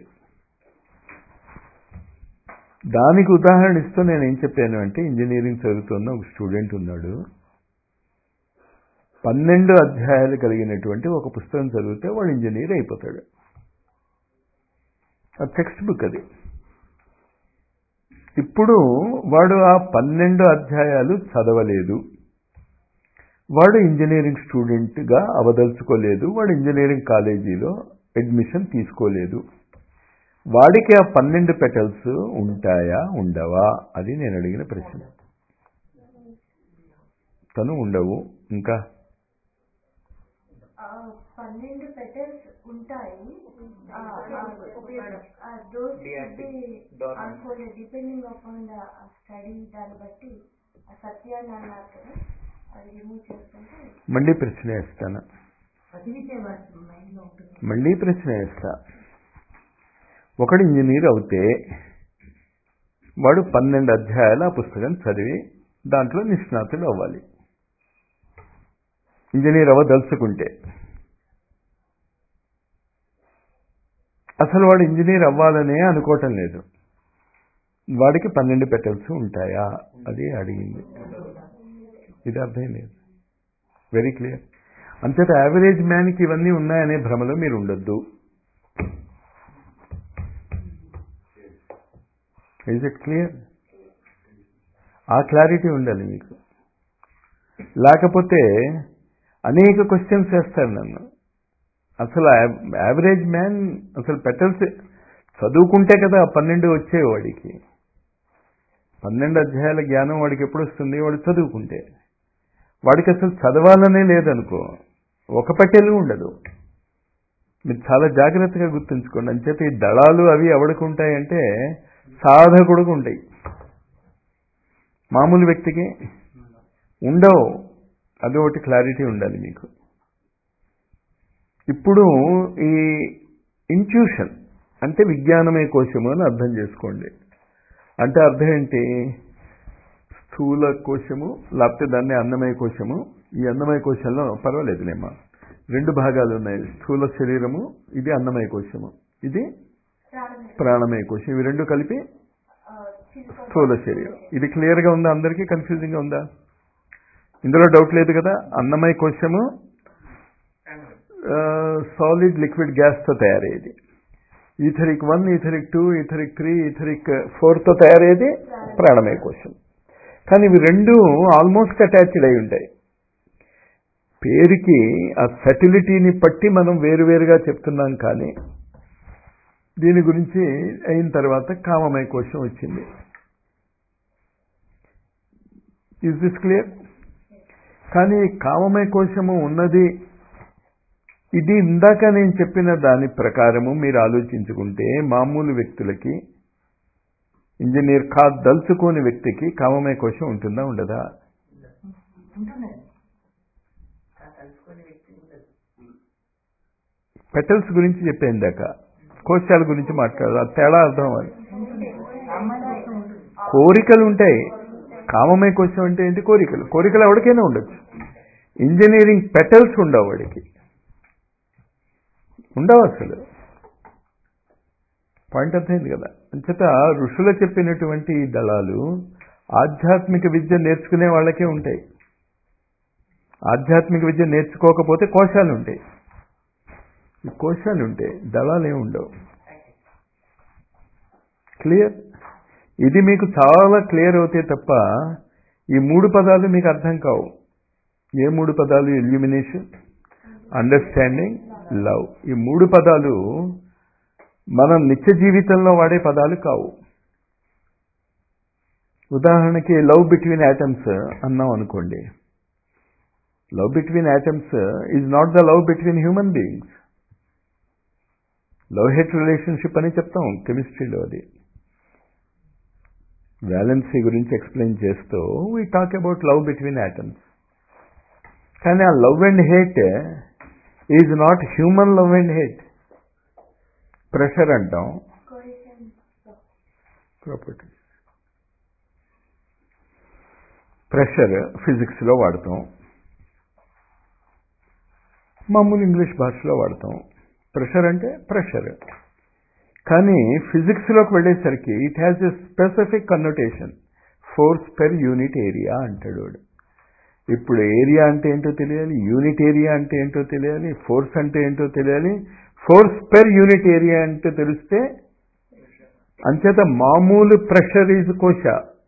దానికి ఉదాహరణ ఇస్తూ నేను ఏం చెప్పాను అంటే ఇంజనీరింగ్ చదువుతున్న ఒక స్టూడెంట్ ఉన్నాడు పన్నెండు అధ్యాయాలు కలిగినటువంటి ఒక పుస్తకం చదివితే వాడు ఇంజనీర్ అయిపోతాడు ఆ టెక్స్ట్ బుక్ అది ఇప్పుడు వాడు ఆ పన్నెండు అధ్యాయాలు చదవలేదు వాడు ఇంజనీరింగ్ స్టూడెంట్గా అవదలుచుకోలేదు వాడు ఇంజనీరింగ్ కాలేజీలో అడ్మిషన్ తీసుకోలేదు వాడికి ఆ పన్నెండు పెటల్స్ ఉంటాయా ఉండవా అది నేను అడిగిన ప్రశ్న తను ఉండవు ఇంకా ఆ, పన్నెండు పెటల్స్ ఉంటాయి దోస్ Dormant. అనుకోలే డిపెండింగ్ అపాన్ ద స్టడీ దాన్ని బట్టి ఆ సత్యాన్ని అన్నారు కదా అది రిమూవ్ చేసుకుంటే మళ్ళీ ప్రశ్న వేస్తాను మళ్ళీ ప్రశ్న వేస్తా ఒకడు ఇంజనీర్ అవుతే వాడు పన్నెండు అధ్యాయాల ఆ పుస్తకం చదివి దాంట్లో నిష్ణాతుడు అవ్వాలి ఇంజనీర్ అవ్వదలుచుకుంటే అసలు వాడు ఇంజనీర్ అవ్వాలనే అనుకోవటం లేదు వాడికి పన్నెండు పెట్టల్స్ ఉంటాయా అది అడిగింది ఇది అర్థం లేదు వెరీ క్లియర్ అంతేత యావరేజ్ మ్యాన్కి ఇవన్నీ ఉన్నాయనే భ్రమలో మీరు ఉండొద్దు ఈజ్ ఇట్ క్లియర్ ఆ క్లారిటీ ఉండాలి మీకు లేకపోతే అనేక క్వశ్చన్స్ వేస్తారు నన్ను అసలు యావరేజ్ మ్యాన్ అసలు పెట్టల్సి చదువుకుంటే కదా పన్నెండు వచ్చే వాడికి పన్నెండు అధ్యాయాల జ్ఞానం వాడికి ఎప్పుడు వస్తుంది వాడు చదువుకుంటే వాడికి అసలు చదవాలనే లేదనుకో ఒక పట్టెలు ఉండదు మీరు చాలా జాగ్రత్తగా గుర్తుంచుకోండి అంచేత ఈ దళాలు అవి ఎవడికి ఉంటాయంటే సాధకుడికి ఉంటాయి మామూలు వ్యక్తికి ఉండవు అది ఒకటి క్లారిటీ ఉండాలి మీకు ఇప్పుడు ఈ ఇంట్యూషన్ అంటే విజ్ఞానమే కోశము అని అర్థం చేసుకోండి అంటే అర్థం ఏంటి స్థూల కోశము లేకపోతే దాన్ని అన్నమయ కోశము ఈ అన్నమయ కోశంలో పర్వాలేదులేమ్మా రెండు భాగాలు ఉన్నాయి స్థూల శరీరము ఇది అన్నమయ కోశము ఇది ప్రారంభం ప్రాణమయ కోశం ఇవి రెండు కలిపి స్థూల శరీరం ఇది క్లియర్గా ఉందా అందరికీ కన్ఫ్యూజింగ్గా ఉందా ఇందులో డౌట్ లేదు కదా అన్నమయ కోశము సాలిడ్ లిక్విడ్ గ్యాస్తో తయారయ్యేది etheric one etheric two etheric three etheric ఫోర్తో తయారయ్యేది ప్రాణమయ కోశం కానీ ఇవి రెండు ఆల్మోస్ట్ అటాచ్డ్ అయి ఉంటాయి పేరుకి ఆ సటిలిటీని పట్టి మనం వేరువేరుగా చెప్తున్నాం కానీ దీని గురించి అయిన తర్వాత కామమయ కోశం వచ్చింది ఇస్ దిస్ క్లియర్ కానీ కామమయ కోశము ఉన్నది ఇది ఇందాక నేను చెప్పిన దాని ప్రకారము మీరు ఆలోచించుకుంటే మామూలు వ్యక్తులకి ఇంజనీర్ కాదలుచుకోని వ్యక్తికి కామమయ కోశం ఉంటుందా ఉండదా కలుసుకునే వ్యక్తి ఉండదు పెటల్స్ గురించి చెప్పాను దాక కోశాల గురించి మాట్లాడాలి ఆ తేడా అర్థం అవ్వాలి కోరికలు ఉంటాయి కామమయ కోశం అంటే ఏంటి కోరికలు కోరికలు ఎవరికైనా ఉండొచ్చు ఇంజనీరింగ్ పెటల్స్ ఉండవు వాడికి ఉండవు అసలు పాయింట్ అర్థమైంది కదా అంచేత ఋషులు చెప్పినటువంటి ఈ దళాలు ఆధ్యాత్మిక విద్య నేర్చుకునే వాళ్ళకే ఉంటాయి ఆధ్యాత్మిక విద్య నేర్చుకోకపోతే కోశాలు ఉంటాయి ఈ కోశాలు ఉంటాయి దళాలు ఏమి ఉండవు క్లియర్ ఇది మీకు చాలా క్లియర్ అవుతే తప్ప ఈ మూడు పదాలు మీకు అర్థం కావు ఏ మూడు పదాలు ఇల్యూమినేషన్ అండర్స్టాండింగ్ లవ్ ఈ మూడు పదాలు మనం నిత్య జీవితంలో వాడే పదాలు కావు ఉదాహరణకి లవ్ బిట్వీన్ యాటమ్స్ అన్నాం అనుకోండి love between atoms is not the love between human beings love hate relationship అని చెప్తాం కెమిస్ట్రీలో అది వ్యాలెన్సీ గురించి ఎక్స్ప్లెయిన్ చేస్తూ we talk about love between atoms కానీ ఆ love and hate is not human love and hate pressure అంటాం కోరికన్ ప్రాపర్టీ ప్రెషర్ ఫిజిక్స్లో వాడతాం మామూలు ఇంగ్లీష్ భాషలో వాడతాం ప్రెషర్ అంటే ప్రెషర్ కానీ ఫిజిక్స్లోకి వెళ్ళేసరికి it has a specific connotation force per unit area అంటాడు వాడు ఇప్పుడు ఏరియా అంటే ఏంటో తెలియాలి యూనిట్ ఏరియా అంటే ఏంటో తెలియాలి ఫోర్స్ అంటే ఏంటో తెలియాలి ఫోర్స్ పెర్ యూనిట్ ఏరియా అంటే తెలిస్తే అంచేత మామూలు ప్రెషర్ ఈజ్ కోశ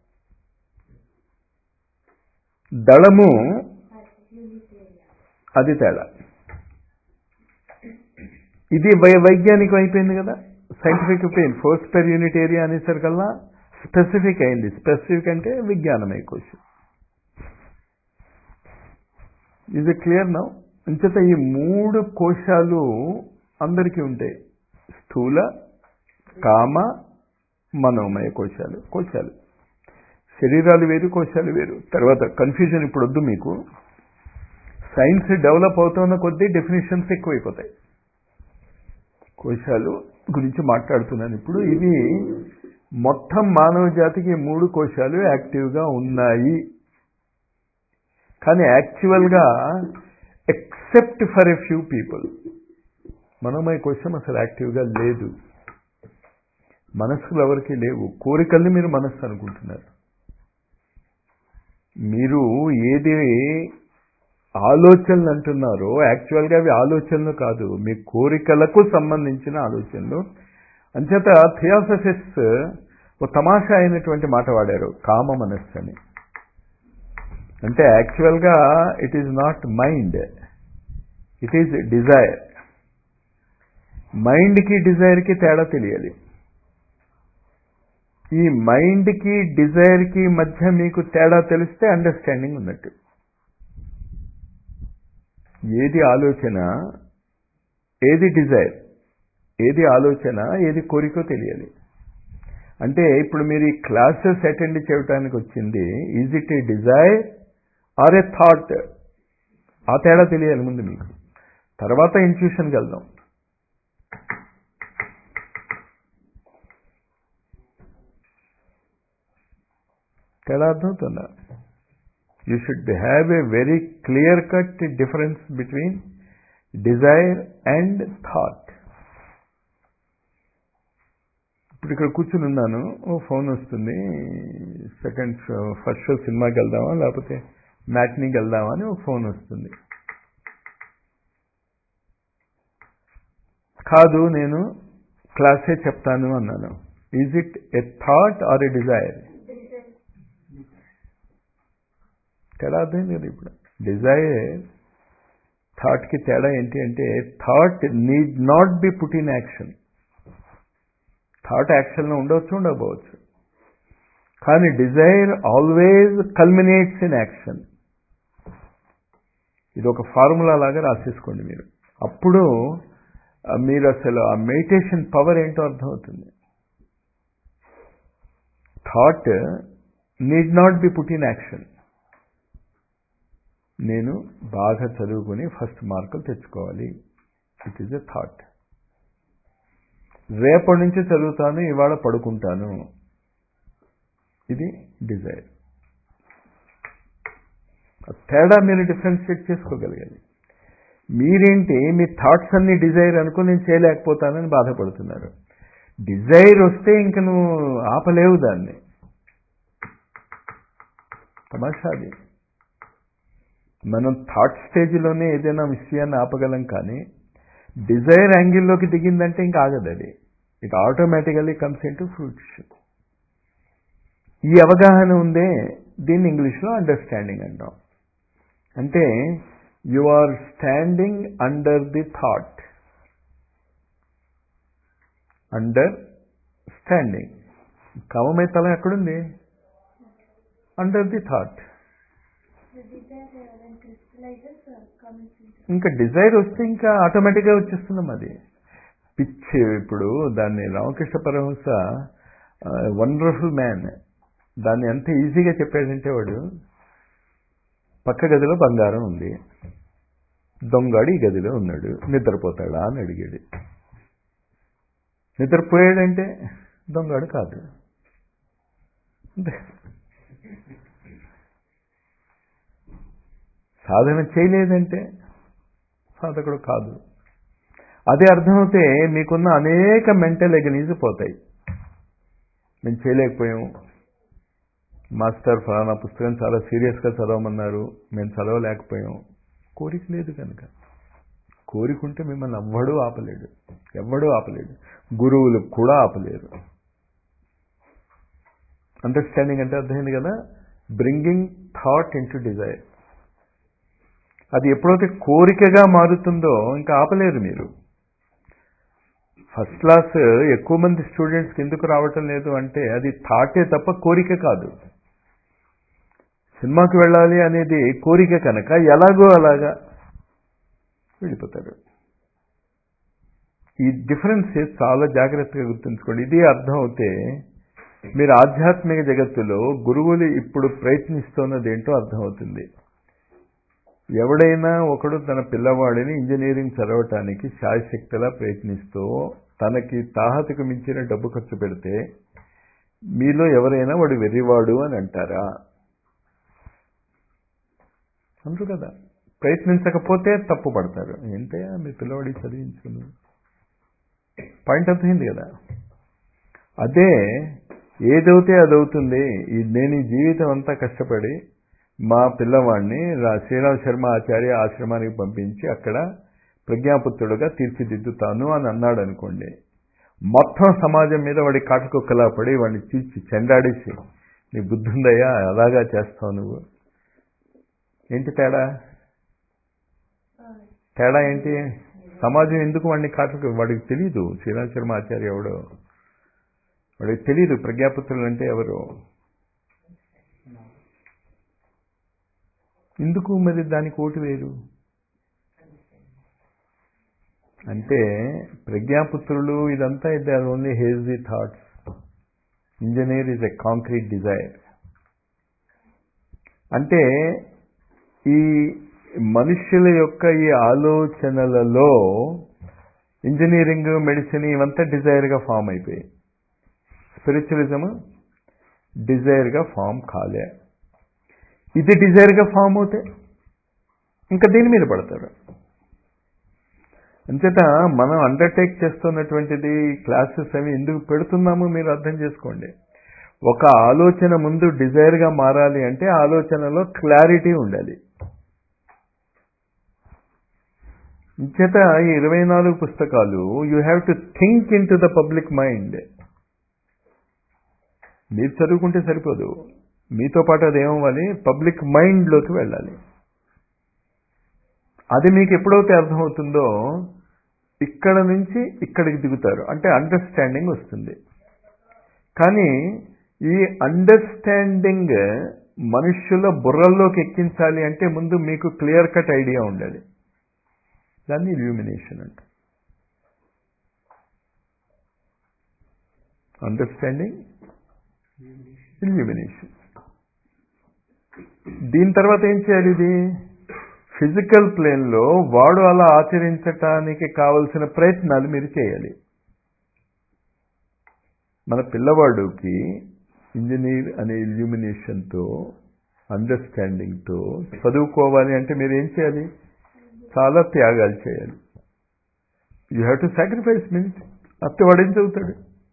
దళము యూనిట్ ఏరియా అది తేడా ఇది వై వైజ్ఞానికం అయిపోయింది కదా సైంటిఫిక్ అయిపోయింది ఫోర్స్ పెర్ యూనిట్ ఏరియా అనేసరికల్లా స్పెసిఫిక్ అయింది స్పెసిఫిక్ అంటే విజ్ఞానమయ కోశం ఇది క్లియర్ నౌ అంచేత ఈ మూడు కోశాలు అందరికీ ఉంటాయి స్థూల కామ మనోమయ కోశాలు కోశాలు శరీరాలు వేరు కోశాలు వేరు తర్వాత కన్ఫ్యూజన్ ఇప్పుడు వద్దు మీకు సైన్స్ డెవలప్ అవుతున్న కొద్దీ డెఫినేషన్స్ ఎక్కువైపోతాయి కోశాలు గురించి మాట్లాడుతున్నాను ఇప్పుడు ఇవి మొత్తం మానవ జాతికి మూడు కోశాలు యాక్టివ్గా ఉన్నాయి కానీ యాక్చువల్గా except for a few people మనోమయ కోశం అసలు యాక్టివ్గా లేదు మనస్సులు ఎవరికి లేవు కోరికల్ని మీరు మనస్సు అనుకుంటున్నారు మీరు ఏది ఆలోచనలు అంటున్నారో యాక్చువల్గా అవి ఆలోచనలు కాదు మీ కోరికలకు సంబంధించిన ఆలోచనలు అంచేత థియాసఫిస్ ఓ తమాషా అయినటువంటి మాట వాడారు కామ మనస్సు అని అంటే యాక్చువల్గా it is not mind it is desire మైండ్కి డిజైర్కి తేడా తెలియాలి ఈ మైండ్కి డిజైర్కి మధ్య మీకు తేడా తెలిస్తే అండర్స్టాండింగ్ ఉన్నట్టు ఏది ఆలోచన ఏది డిజైర్ ఏది ఆలోచన ఏది కోరికో తెలియాలి అంటే ఇప్పుడు మీరు ఈ క్లాసెస్ అటెండ్ చేయడానికి వచ్చింది is it a desire or a thought ఆ తేడా తెలియాలి ముందు మీకు తర్వాత ఇన్ట్యూషన్కి వెళ్దాం తేడా అర్థమవుతుందా you should have a very clear cut difference between desire and thought ఇప్పుడు ఇక్కడ కూర్చుని ఉన్నాను ఓ ఫోన్ వస్తుంది సెకండ్ షో ఫస్ట్ షో సినిమాకి వెళ్దామా లేకపోతే మ్యాట్నీకి వెళ్దామా అని ఒక ఫోన్ వస్తుంది కాదు నేను క్లాసే చెప్తాను అన్నాను is it a thought or a desire తేడా అర్థమైంది కదా ఇప్పుడు డిజైర్ థాట్కి తేడా ఏంటి అంటే thought need not be put in action thought యాక్షన్లో ఉండవచ్చు ఉండకపోవచ్చు కానీ desire always culminates in action ఇది ఒక ఫార్ములా లాగా రాసేసుకోండి మీరు అప్పుడు మీరు అసలు ఆ మెడిటేషన్ పవర్ ఏంటో అర్థమవుతుంది thought need not be put in action నేను బాగా చదువుకుని ఫస్ట్ మార్కులు తెచ్చుకోవాలి ఇట్ ఈజ్ ఎ థాట్ రేపటి నుంచి చదువుతాను ఇవాళ పడుకుంటాను ఇది డిజైర్ తేడా మీరు డిఫరెన్షియేట్ చేసుకోగలగాలి మీరేంటి మీ థాట్స్ అన్ని డిజైర్ అనుకుని నేను చేయలేకపోతానని బాధపడుతున్నారు డిజైర్ వస్తే ఇంక నువ్వు ఆపలేవు దాన్ని తమాషాది మనం థాట్ స్టేజ్లోనే ఏదైనా విషయాన్ని ఆపగలం కానీ డిజైర్ యాంగిల్లోకి దిగిందంటే ఇంకా ఆగదు అది it automatically comes into fruits ఈ అవగాహన ఉందే దీన్ని ఇంగ్లీష్లో అండర్స్టాండింగ్ అంటాం అంటే you are standing under the thought under standing కవమే తల ఎక్కడుంది అండర్ ది థాట్ ఇంకా డిజైర్ వస్తే ఇంకా ఆటోమేటిక్గా వచ్చేస్తున్నాం అది పిచ్చి ఇప్పుడు దాన్ని రామకృష్ణ పరమహంస వండర్ఫుల్ మ్యాన్ దాన్ని ఎంత ఈజీగా చెప్పాడంటే వాడు పక్క గదిలో బంగారం ఉంది దొంగడు ఈ గదిలో ఉన్నాడు నిద్రపోతాడా అని అడిగాడు నిద్రపోయాడంటే దొంగడు కాదు సాధన చేయలేదంటే సాధకుడు కాదు అదే అర్థమైతే మీకున్న అనేక మెంటల్ ఎగనీస్ పోతాయి మేము చేయలేకపోయాం మాస్టర్ ఫలానా పుస్తకం చాలా సీరియస్గా చదవమన్నారు మేము చదవలేకపోయాం కోరిక లేదు కనుక కోరిక ఉంటే మిమ్మల్ని ఎవ్వడూ ఆపలేడు ఎవ్వడూ ఆపలేడు గురువులు కూడా ఆపలేరు అండర్స్టాండింగ్ అంటే అర్థమైంది కదా bringing thought into desire అది ఎప్పుడైతే కోరికగా మారుతుందో ఇంకా ఆపలేరు మీరు ఫస్ట్ క్లాస్ ఎక్కువ మంది స్టూడెంట్స్కి ఎందుకు రావటం లేదు అంటే అది థాటే తప్ప కోరిక కాదు సినిమాకి వెళ్ళాలి అనేది కోరిక కనుక ఎలాగో అలాగా వెళ్ళిపోతారు ఈ డిఫరెన్స్ చాలా జాగ్రత్తగా గుర్తుంచుకోండి ఇది అర్థం అవుతే మీరు ఆధ్యాత్మిక జగత్తులో గురువులు ఇప్పుడు ప్రయత్నిస్తున్నది ఏంటో అర్థమవుతుంది ఎవడైనా ఒకడు తన పిల్లవాడిని ఇంజనీరింగ్ చదవటానికి శాయశక్తిలా ప్రయత్నిస్తూ తనకి తాహతకు మించిన డబ్బు ఖర్చు పెడితే మీలో ఎవరైనా వాడు వెర్రివాడు అని అంటారా అంటారు కదా ప్రయత్నించకపోతే తప్పు పడతారు ఏంటయ్యా మీ పిల్లవాడికి చదివించుకుని పాయింట్ అర్థమైంది కదా అదే ఏదవుతే అదవుతుంది ఈ నేను ఈ జీవితం అంతా కష్టపడి మా పిల్లవాడిని రా- శ్రీరామ్ శర్మ ఆచార్య ఆశ్రమానికి పంపించి అక్కడ ప్రజ్ఞాపుత్రుడుగా తీర్చిదిద్దుతాను అని అన్నాడు అనుకోండి మొత్తం సమాజం మీద వాడి కాటుకొక్కలా పడి వాడిని చీల్చి చెండాడేసి నీ బుద్ధి ఉందయ్యా అలాగా చేస్తావు నువ్వు ఏంటి తేడా తేడా ఏంటి సమాజం ఎందుకు వాడిని కాటుకు వాడికి తెలియదు శ్రీరామ్ శర్మ ఆచార్య ఎవడో వాడికి తెలియదు ప్రజ్ఞాపుత్రులు అంటే ఎవరు ఎందుకు మరి దానికి ఓటు వేరు అంటే ప్రజ్ఞాపుత్రులు ఇదంతా they are only hazy thoughts engineer is a concrete desire అంటే ఈ మనుష్యుల యొక్క ఈ ఆలోచనలలో ఇంజనీరింగ్ మెడిసిన్ ఇవంతా డిజైర్గా ఫామ్ అయిపోయాయి స్పిరిచువలిజం డిజైర్గా ఫామ్ కాలే ఇది డిజైర్గా ఫామ్ అవుతే ఇంకా దీని మీద పడతారు అంచేత మనం అండర్టేక్ చేస్తున్నటువంటిది క్లాసెస్ అవి ఎందుకు పెడుతున్నామో మీరు అర్థం చేసుకోండి ఒక ఆలోచన ముందు డిజైర్గా మారాలి అంటే ఆలోచనలో క్లారిటీ ఉండాలి ఇంచేత ఈ ఇరవై నాలుగు పుస్తకాలు you have to think into the public mind మీరు చదువుకుంటే సరిపోదు మీతో పాటు అది ఏమవ్వాలి పబ్లిక్ మైండ్లోకి వెళ్ళాలి అది మీకు ఎప్పుడైతే అర్థమవుతుందో ఇక్కడ నుంచి ఇక్కడికి దిగుతారు అంటే అండర్స్టాండింగ్ వస్తుంది కానీ ఈ అండర్స్టాండింగ్ మనుష్యుల బుర్రల్లోకి ఎక్కించాలి అంటే ముందు మీకు క్లియర్ కట్ ఐడియా ఉండాలి దాన్ని ఇల్యూమినేషన్ అంట అండర్స్టాండింగ్ ఇల్యూమినేషన్ దీని తర్వాత ఏం చేయాలి ఇది ఫిజికల్ ప్లేన్లో వాడు అలా ఆచరించటానికి కావలసిన ప్రయత్నాలు మీరు చేయాలి మన పిల్లవాడికి ఇంజనీర్ అనే ఇల్యూమినేషన్తో అండర్స్టాండింగ్తో చదువుకోవాలి అంటే మీరు ఏం చేయాలి చాలా త్యాగాలు చేయాలి you have to sacrifice means అత్తే వాడు ఏం చదువుతాడు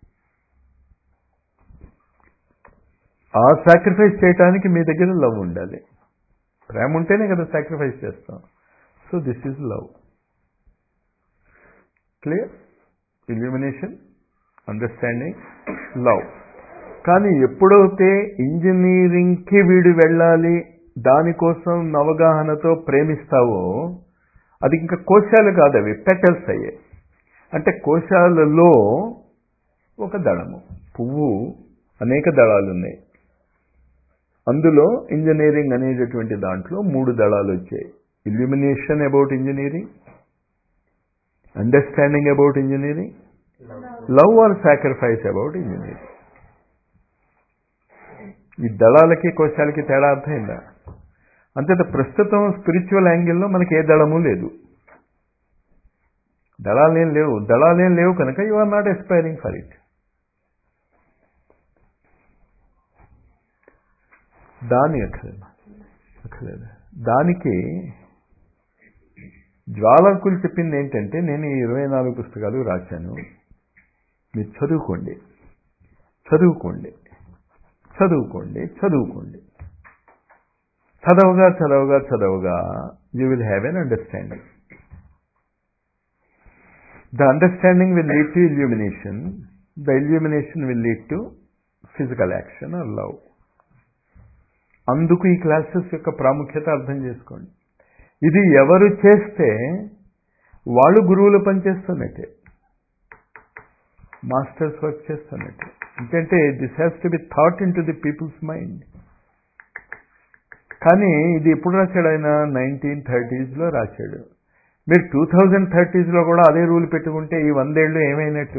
ఆ సాక్రిఫైస్ చేయటానికి మీ దగ్గర లవ్ ఉండాలి ప్రేమ ఉంటేనే కదా సాక్రిఫైస్ చేస్తాం so this is love clear illumination understanding love కానీ ఎప్పుడైతే ఇంజనీరింగ్కి వీడు వెళ్ళాలి దానికోసం అవగాహనతో ప్రేమిస్తావో అది ఇంకా కోశాలు కాదు అవి పెటల్స్ అయ్యాయి అంటే కోశాలలో ఒక దళము పువ్వు అనేక దళాలు ఉన్నాయి అందులో ఇంజనీరింగ్ అనేటటువంటి దాంట్లో మూడు దళాలు వచ్చాయి illumination about engineering understanding about engineering love or sacrifice about engineering ఈ దళాలకి కోశాలకి తేడా అర్థమైందా అంతేత ప్రస్తుతం స్పిరిచువల్ యాంగిల్లో మనకి ఏ దళము లేదు దళాలేం లేవు దళాలేం లేవు కనుక you are not aspiring for it దాని అక్కర్లేదు అక్కర్లేదు దానికి జ్వాలకులు చెప్పింది ఏంటంటే నేను ఈ ఇరవై నాలుగు పుస్తకాలు రాశాను మీరు చదువుకోండి చదువుకోండి చదువుకోండి చదువుకోండి చదవగా చదవగా చదవగా you will have an understanding the understanding will lead to illumination the illumination will lead to physical action or love అందుకు ఈ క్లాసెస్ యొక్క ప్రాముఖ్యత అర్థం చేసుకోండి ఇది ఎవరు చేస్తే వాళ్ళు గురువులు పనిచేస్తున్నట్టే మాస్టర్స్ వర్క్ చేస్తున్నట్టు ఎందుకంటే this has to be thought into the people's mind కానీ ఇది ఎప్పుడు రాశాడు ఆయన నైన్టీన్ థర్టీస్లో రాశాడు మీరు టూ థౌజండ్ థర్టీస్లో కూడా అదే రూల్ పెట్టుకుంటే ఈ వందేళ్ళు ఏమైనట్టు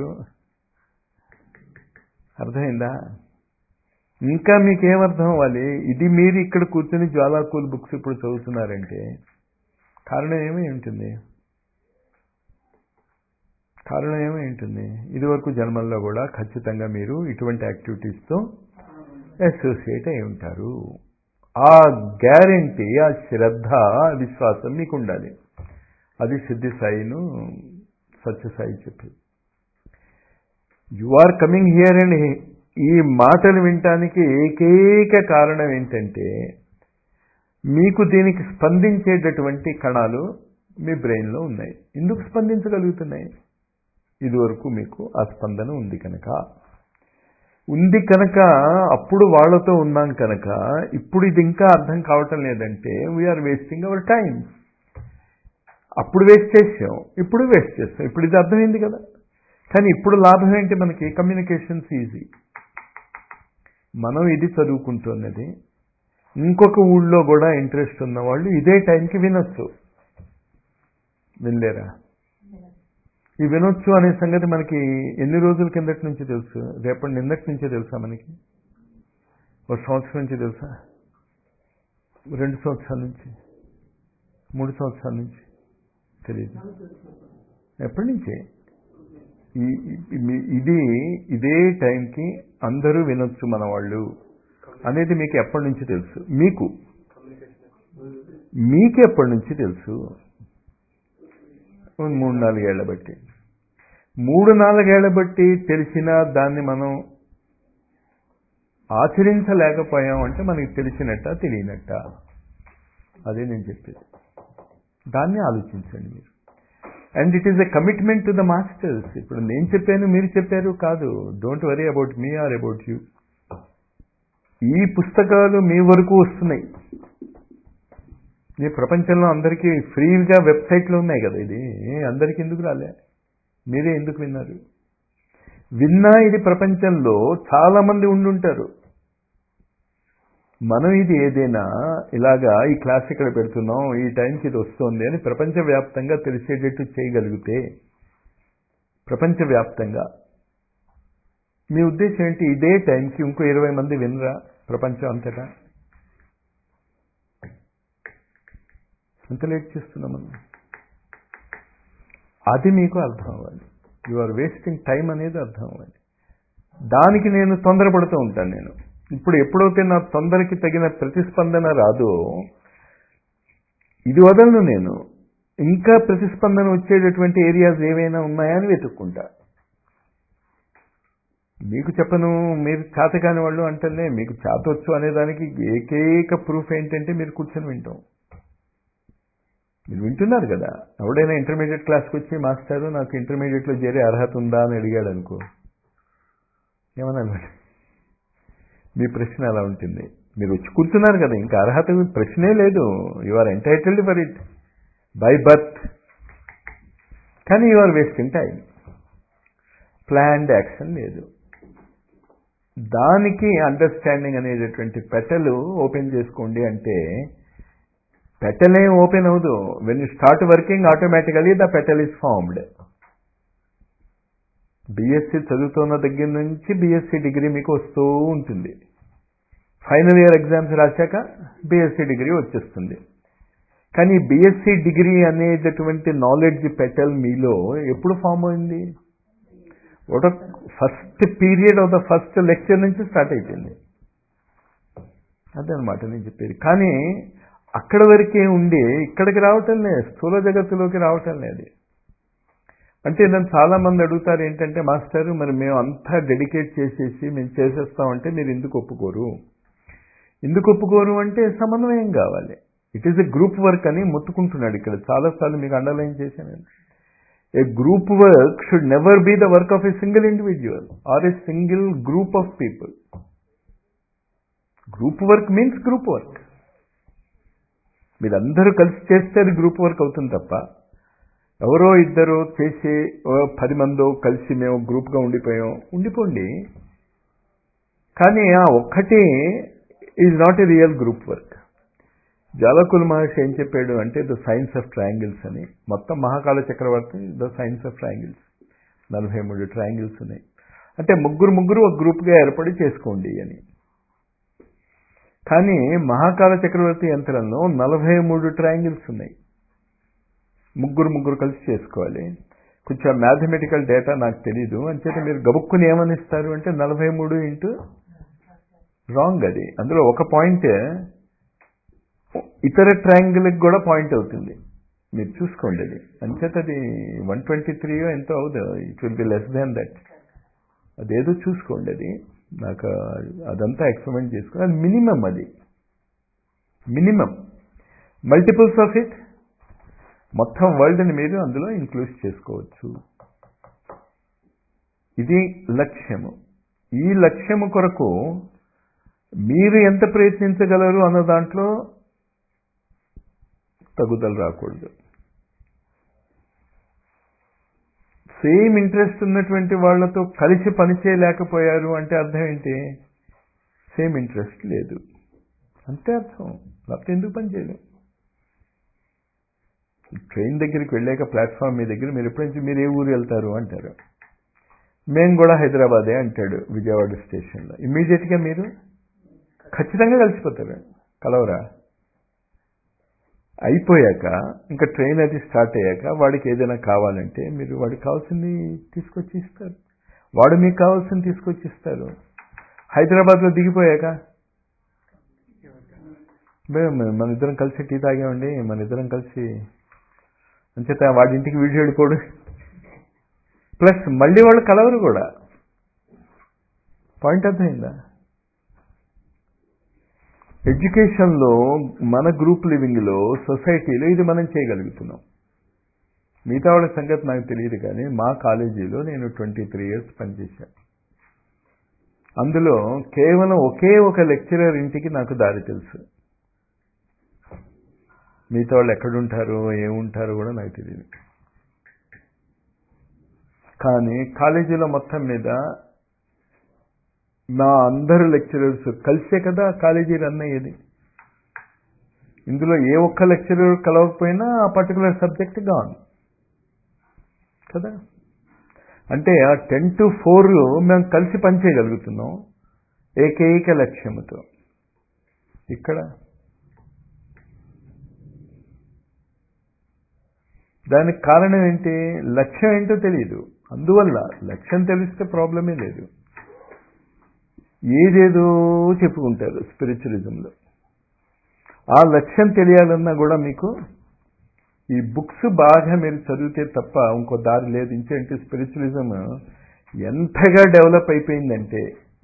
అర్థమైందా ఇంకా మీకేమర్థం అవ్వాలి ఇది మీరు ఇక్కడ కూర్చొని జ్వాలాకూల్ బుక్స్ ఇప్పుడు చదువుతున్నారంటే కారణం ఏమై ఉంటుంది కారణం ఏమై ఉంటుంది ఇదివరకు జన్మల్లో కూడా ఖచ్చితంగా మీరు ఇటువంటి యాక్టివిటీస్తో అసోసియేట్ అయి ఉంటారు ఆ గ్యారంటీ ఆ శ్రద్ధ ఆ విశ్వాసం మీకు ఉండాలి అది సిద్ధి సాయిను సత్యసాయి చెప్పి you are coming here and ఈ మాటలు వినటానికి ఏకైక కారణం ఏంటంటే మీకు దీనికి స్పందించేటటువంటి కణాలు మీ బ్రెయిన్లో ఉన్నాయి ఎందుకు స్పందించగలుగుతున్నాయి ఇదివరకు మీకు ఆ స్పందన ఉంది కనుక ఉంది కనుక అప్పుడు వాళ్ళతో ఉన్నాం కనుక ఇప్పుడు ఇది ఇంకా అర్థం కావటం లేదంటే వీఆర్ వేస్టింగ్ అవర్ టైం అప్పుడు వేస్ట్ చేసాం ఇప్పుడు వేస్ట్ చేస్తాం ఇప్పుడు ఇది అర్థమైంది కదా కానీ ఇప్పుడు లాభం ఏంటి మనకి కమ్యూనికేషన్స్ ఈజీ మనం ఇది చదువుకుంటున్నది ఇంకొక ఊళ్ళో కూడా ఇంట్రెస్ట్ ఉన్న వాళ్ళు ఇదే టైంకి వినొచ్చు వినలేరా ఈ వినొచ్చు అనే సంగతి మనకి ఎన్ని రోజుల కిందటి నుంచి తెలుసు రేపటి నిన్నటి నుంచే తెలుసా మనకి ఒక సంవత్సరం నుంచి తెలుసా రెండు సంవత్సరాల నుంచి మూడు సంవత్సరాల నుంచి తెలియదు ఎప్పటి నుంచి ఈ- ఈ- ఇది ఇదే టైంకి అందరూ వినొచ్చు మన వాళ్ళు అనేది మీకు ఎప్పటి నుంచి తెలుసు మీకు మీకు ఎప్పటి నుంచి తెలుసు ఓ మూడు నాలుగేళ్ల బట్టి మూడు నాలుగేళ్ల బట్టి తెలిసిన దాన్ని మనం ఆచరించలేకపోయాం అంటే మనకి తెలిసినట్ట తెలియనట్ట అదే నేను చెప్పేది దాన్ని ఆలోచించండి మీరు and it is a commitment to the masters ఇప్పుడు నేను చెప్పాను మీరు చెప్పారు కాదు don't worry about me or about you ఈ పుస్తకాలు మీ వరకు వస్తున్నాయి ఈ ప్రపంచంలో అందరికీ ఫ్రీగా వెబ్సైట్లు ఉన్నాయి కదా ఇది అందరికీ ఎందుకు రాలే మీరే ఎందుకు విన్నారు విన్నా ఇది ప్రపంచంలో చాలా మంది ఉండుంటారు మనం ఇది ఏదైనా ఇలాగా ఈ క్లాస్ ఇక్కడ పెడుతున్నాం ఈ టైంకి ఇది వస్తుంది అని ప్రపంచవ్యాప్తంగా తెలిసేటట్టు చేయగలిగితే ప్రపంచవ్యాప్తంగా మీ ఉద్దేశం ఏంటి ఇదే టైంకి ఇంకో ఇరవై మంది వినరా ప్రపంచం అంతటా ఎంత లేట్ చేస్తున్నాం మనం అది మీకు అర్థం అవ్వాలి యు ఆర్ వేస్టింగ్ టైం అనేది అర్థం అవ్వాలి దానికి నేను తొందరపడుతూ ఉంటాను నేను ఇప్పుడు ఎప్పుడైతే నా తొందరకి తగిన ప్రతిస్పందన రాదో ఇది వదలను నేను ఇంకా ప్రతిస్పందన వచ్చేటటువంటి ఏరియాస్ ఏవైనా ఉన్నాయా అని వెతుక్కుంటా మీకు చెప్పను మీరు చేతకాని వాళ్ళు అంటేనే మీకు చేతవచ్చు అనే దానికి ఏకైక ప్రూఫ్ ఏంటంటే మీరు కూర్చొని వింటాం మీరు వింటున్నారు కదా ఎవడైనా ఇంటర్మీడియట్ క్లాస్కి వచ్చి మాస్టారు నాకు ఇంటర్మీడియట్లో చేరే అర్హత ఉందా అని అడిగాడు అనుకో ఏమన్నా మీ ప్రశ్న అలా ఉంటుంది మీరు వచ్చి కూర్చున్నారు కదా ఇంకా అర్హత ప్రశ్నే లేదు you are entitled for it by birth కానీ you are wasting time planned action లేదు దానికి అండర్స్టాండింగ్ అనేటటువంటి పెటలు ఓపెన్ చేసుకోండి అంటే పెటల్ ఏం ఓపెన్ అవ్వదు when you start working automatically the petal is formed BSc చదువుతున్న దగ్గర నుంచి బీఎస్సీ డిగ్రీ మీకు వస్తూ ఉంటుంది ఫైనల్ ఇయర్ ఎగ్జామ్స్ రాశాక బీఎస్సీ డిగ్రీ వచ్చేస్తుంది కానీ బీఎస్సీ డిగ్రీ అనేటటువంటి నాలెడ్జ్ పెటల్ మీలో ఎప్పుడు ఫామ్ అయింది ఒక first period of the first lecture నుంచి స్టార్ట్ అయిపోయింది అదనమాట నేను చెప్పేది కానీ అక్కడ వరకే ఉండి ఇక్కడికి రావటం లేదు స్థూల జగత్తులోకి రావటం లేదు అంటే నన్ను చాలా మంది అడుగుతారు ఏంటంటే మాస్టర్ మరి మేము అంతా డెడికేట్ చేసేసి మేము చేసేస్తామంటే మీరు ఎందుకు ఒప్పుకోరు ఎందుకు ఒప్పుకోరు అంటే సమన్వయం కావాలి it is a group work అని ముట్టుకుంటున్నాడు ఇక్కడ చాలాసార్లు మీకు అండర్లైన్ చేశాను a group work should never be the work of a single individual or a single group of people group work means group work మీరందరూ కలిసి చేస్తే అది గ్రూప్ వర్క్ అవుతుంది తప్ప ఎవరో ఇద్దరు చేసి ఓ పది మందో కలిసి మేము గ్రూప్గా ఉండిపోయాం ఉండిపోండి కానీ ఆ ఒక్కటే is not a real group work Jalakula Maharshi ఏం చెప్పాడు అంటే ద సైన్స్ ఆఫ్ ట్రయాంగిల్స్ అని మొత్తం మహాకాల చక్రవర్తి ద సైన్స్ ఆఫ్ ట్రయాంగిల్స్ నలభై మూడు ట్రయాంగిల్స్ ఉన్నాయి అంటే ముగ్గురు ముగ్గురు ఒక గ్రూప్గా ఏర్పడి చేసుకోండి అని కానీ మహాకాల చక్రవర్తి యంత్రంలో నలభై మూడు ట్రయాంగిల్స్ ఉన్నాయి ముగ్గురు ముగ్గురు కలిసి చేసుకోవాలి కొంచెం మ్యాథమెటికల్ డేటా నాకు తెలీదు అంచేత మీరు గబుక్కుని ఏమనిస్తారు అంటే నలభై మూడు ఇంటూ రాంగ్ అది అందులో ఒక పాయింట్ ఇతర ట్రయాంగిల్కి కూడా పాయింట్ అవుతుంది మీరు చూసుకోండి అది అంచేత అది వన్ ట్వంటీ త్రీ ఎంతో అవుదు it will be less than that అదేదో చూసుకోండి అది నాకు అదంతా ఎక్స్పెరిమెంట్ చేసుకోండి అది మినిమం అది మినిమం మల్టిపుల్స్ ఆఫ్ ఇట్ మొత్తం వరల్డ్ని మీరు అందులో ఇంక్లూడ్ చేసుకోవచ్చు ఇది లక్ష్యము ఈ లక్ష్యము కొరకు మీరు ఎంత ప్రయత్నించగలరు అన్న దాంట్లో తగుదల రాకూడదు సేమ్ ఇంట్రెస్ట్ ఉన్నటువంటి వాళ్ళతో కలిసి పనిచేయలేకపోయారు అంటే అర్థం ఏంటి సేమ్ ఇంట్రెస్ట్ లేదు అంతే అర్థం లేకపోతే ఎందుకు పనిచేయలేం ట్రైన్ దగ్గరికి వెళ్ళాక ప్లాట్ఫామ్ మీ దగ్గర మీరు ఎప్పుడైనా మీరు ఏ ఊరు వెళ్తారు అంటారు మేము కూడా హైదరాబాదే అంటాడు విజయవాడ స్టేషన్లో ఇమ్మీడియట్గా మీరు ఖచ్చితంగా కలిసిపోతారు కలవరా అయిపోయాక ఇంకా ట్రైన్ అది స్టార్ట్ అయ్యాక వాడికి ఏదైనా కావాలంటే మీరు వాడికి కావాల్సింది తీసుకొచ్చి ఇస్తారు వాడు మీకు కావాల్సింది తీసుకొచ్చి ఇస్తారు హైదరాబాద్లో దిగిపోయాక మన ఇద్దరం కలిసి టీ తాగామండి మన ఇద్దరం కలిసి అంచేత వాడి ఇంటికి వీడియో వెళ్ళిపోడు ప్లస్ మళ్ళీ వాళ్ళు కలవరు కూడా పాయింట్ అర్థమైందా ఎడ్యుకేషన్లో మన గ్రూప్ లివింగ్లో సొసైటీలో ఇది మనం చేయగలుగుతున్నాం మిగతా వాళ్ళ సంగతి నాకు తెలియదు కానీ మా కాలేజీలో నేను ట్వంటీ త్రీ ఇయర్స్ పనిచేశాను అందులో కేవలం ఒకే ఒక లెక్చరర్ ఇంటికి నాకు దారి తెలుసు మిగతా వాళ్ళు ఎక్కడుంటారో ఏముంటారో కూడా నాకు తెలియదు కానీ కాలేజీలో మొత్తం మీద నా అందరు లెక్చరర్స్ కలిసే కదా కాలేజీ రన్ అయ్యేది ఇందులో ఏ ఒక్క లెక్చరర్ కలవకపోయినా ఆ పర్టికులర్ సబ్జెక్ట్ గాన్ కదా అంటే ఆ టెన్ టు ఫోర్ మేము కలిసి పనిచేయగలుగుతున్నాం ఏకైక లక్ష్యముతో ఇక్కడ దానికి కారణం ఏంటి లక్ష్యం ఏంటో తెలియదు అందువల్ల లక్ష్యం తెలిస్తే ప్రాబ్లమే లేదు ఏదేదో చెప్పుకుంటారు స్పిరిచువలిజంలో ఆ లక్ష్యం తెలియాలన్నా కూడా మీకు ఈ బుక్స్ బాగా మీరు చదివితే తప్ప ఇంకో దారి లేదు ఇంకేంటి స్పిరిచువలిజం ఎంతగా డెవలప్ అయిపోయిందంటే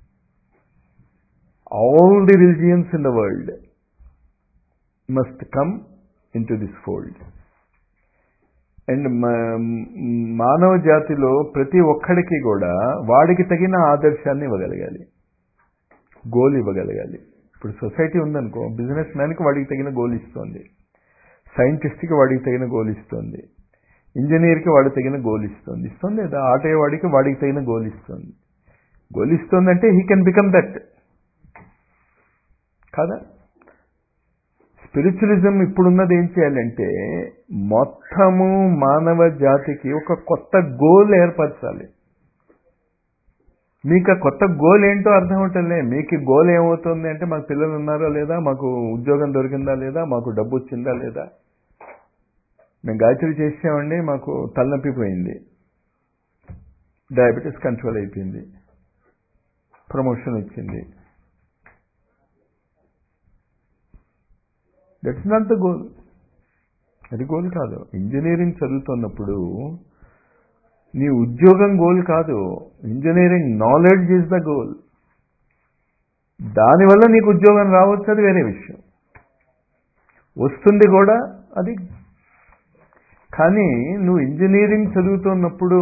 all the religions in the world must come into this fold and మానవ జాతిలో ప్రతి ఒక్కడికి కూడా వాడికి తగిన ఆదర్శాన్ని ఇవ్వగలగాలి గోల్ ఇవ్వగలగాలి ఇప్పుడు సొసైటీ ఉందనుకో బిజినెస్ మ్యాన్కి వాడికి తగిన గోల్ ఇస్తోంది సైంటిస్ట్కి వాడికి తగిన గోల్ ఇస్తోంది ఇంజనీర్కి వాడికి తగిన గోల్ ఇస్తుంది ఇస్తుంది లేదా ఆటేవాడికి వాడికి తగిన గోల్ ఇస్తుంది గోల్ ఇస్తుందంటే హీ కెన్ బికమ్ దట్ కాదా స్పిరిచువలిజం ఇప్పుడున్నది ఏం చేయాలంటే మొత్తము మానవ జాతికి ఒక కొత్త గోల్ ఏర్పరచాలి మీకు ఆ కొత్త గోల్ ఏంటో అర్థం అవటంలే మీకు గోల్ ఏమవుతుంది అంటే మాకు పిల్లలు ఉన్నారా లేదా మాకు ఉద్యోగం దొరికిందా లేదా మాకు డబ్బు వచ్చిందా లేదా మేము గాయత్రి చేసామండి మాకు తలనొప్పి పోయింది డయాబెటీస్ కంట్రోల్ అయిపోయింది ప్రమోషన్ వచ్చింది దట్స్ నాట్ ద గోల్ అది గోల్ కాదు ఇంజనీరింగ్ చదువుతున్నప్పుడు నీ ఉద్యోగం గోల్ కాదు engineering knowledge is the goal దానివల్ల నీకు ఉద్యోగం రావచ్చు అది వేరే విషయం వస్తుంది కూడా అది కానీ నువ్వు ఇంజనీరింగ్ చదువుతున్నప్పుడు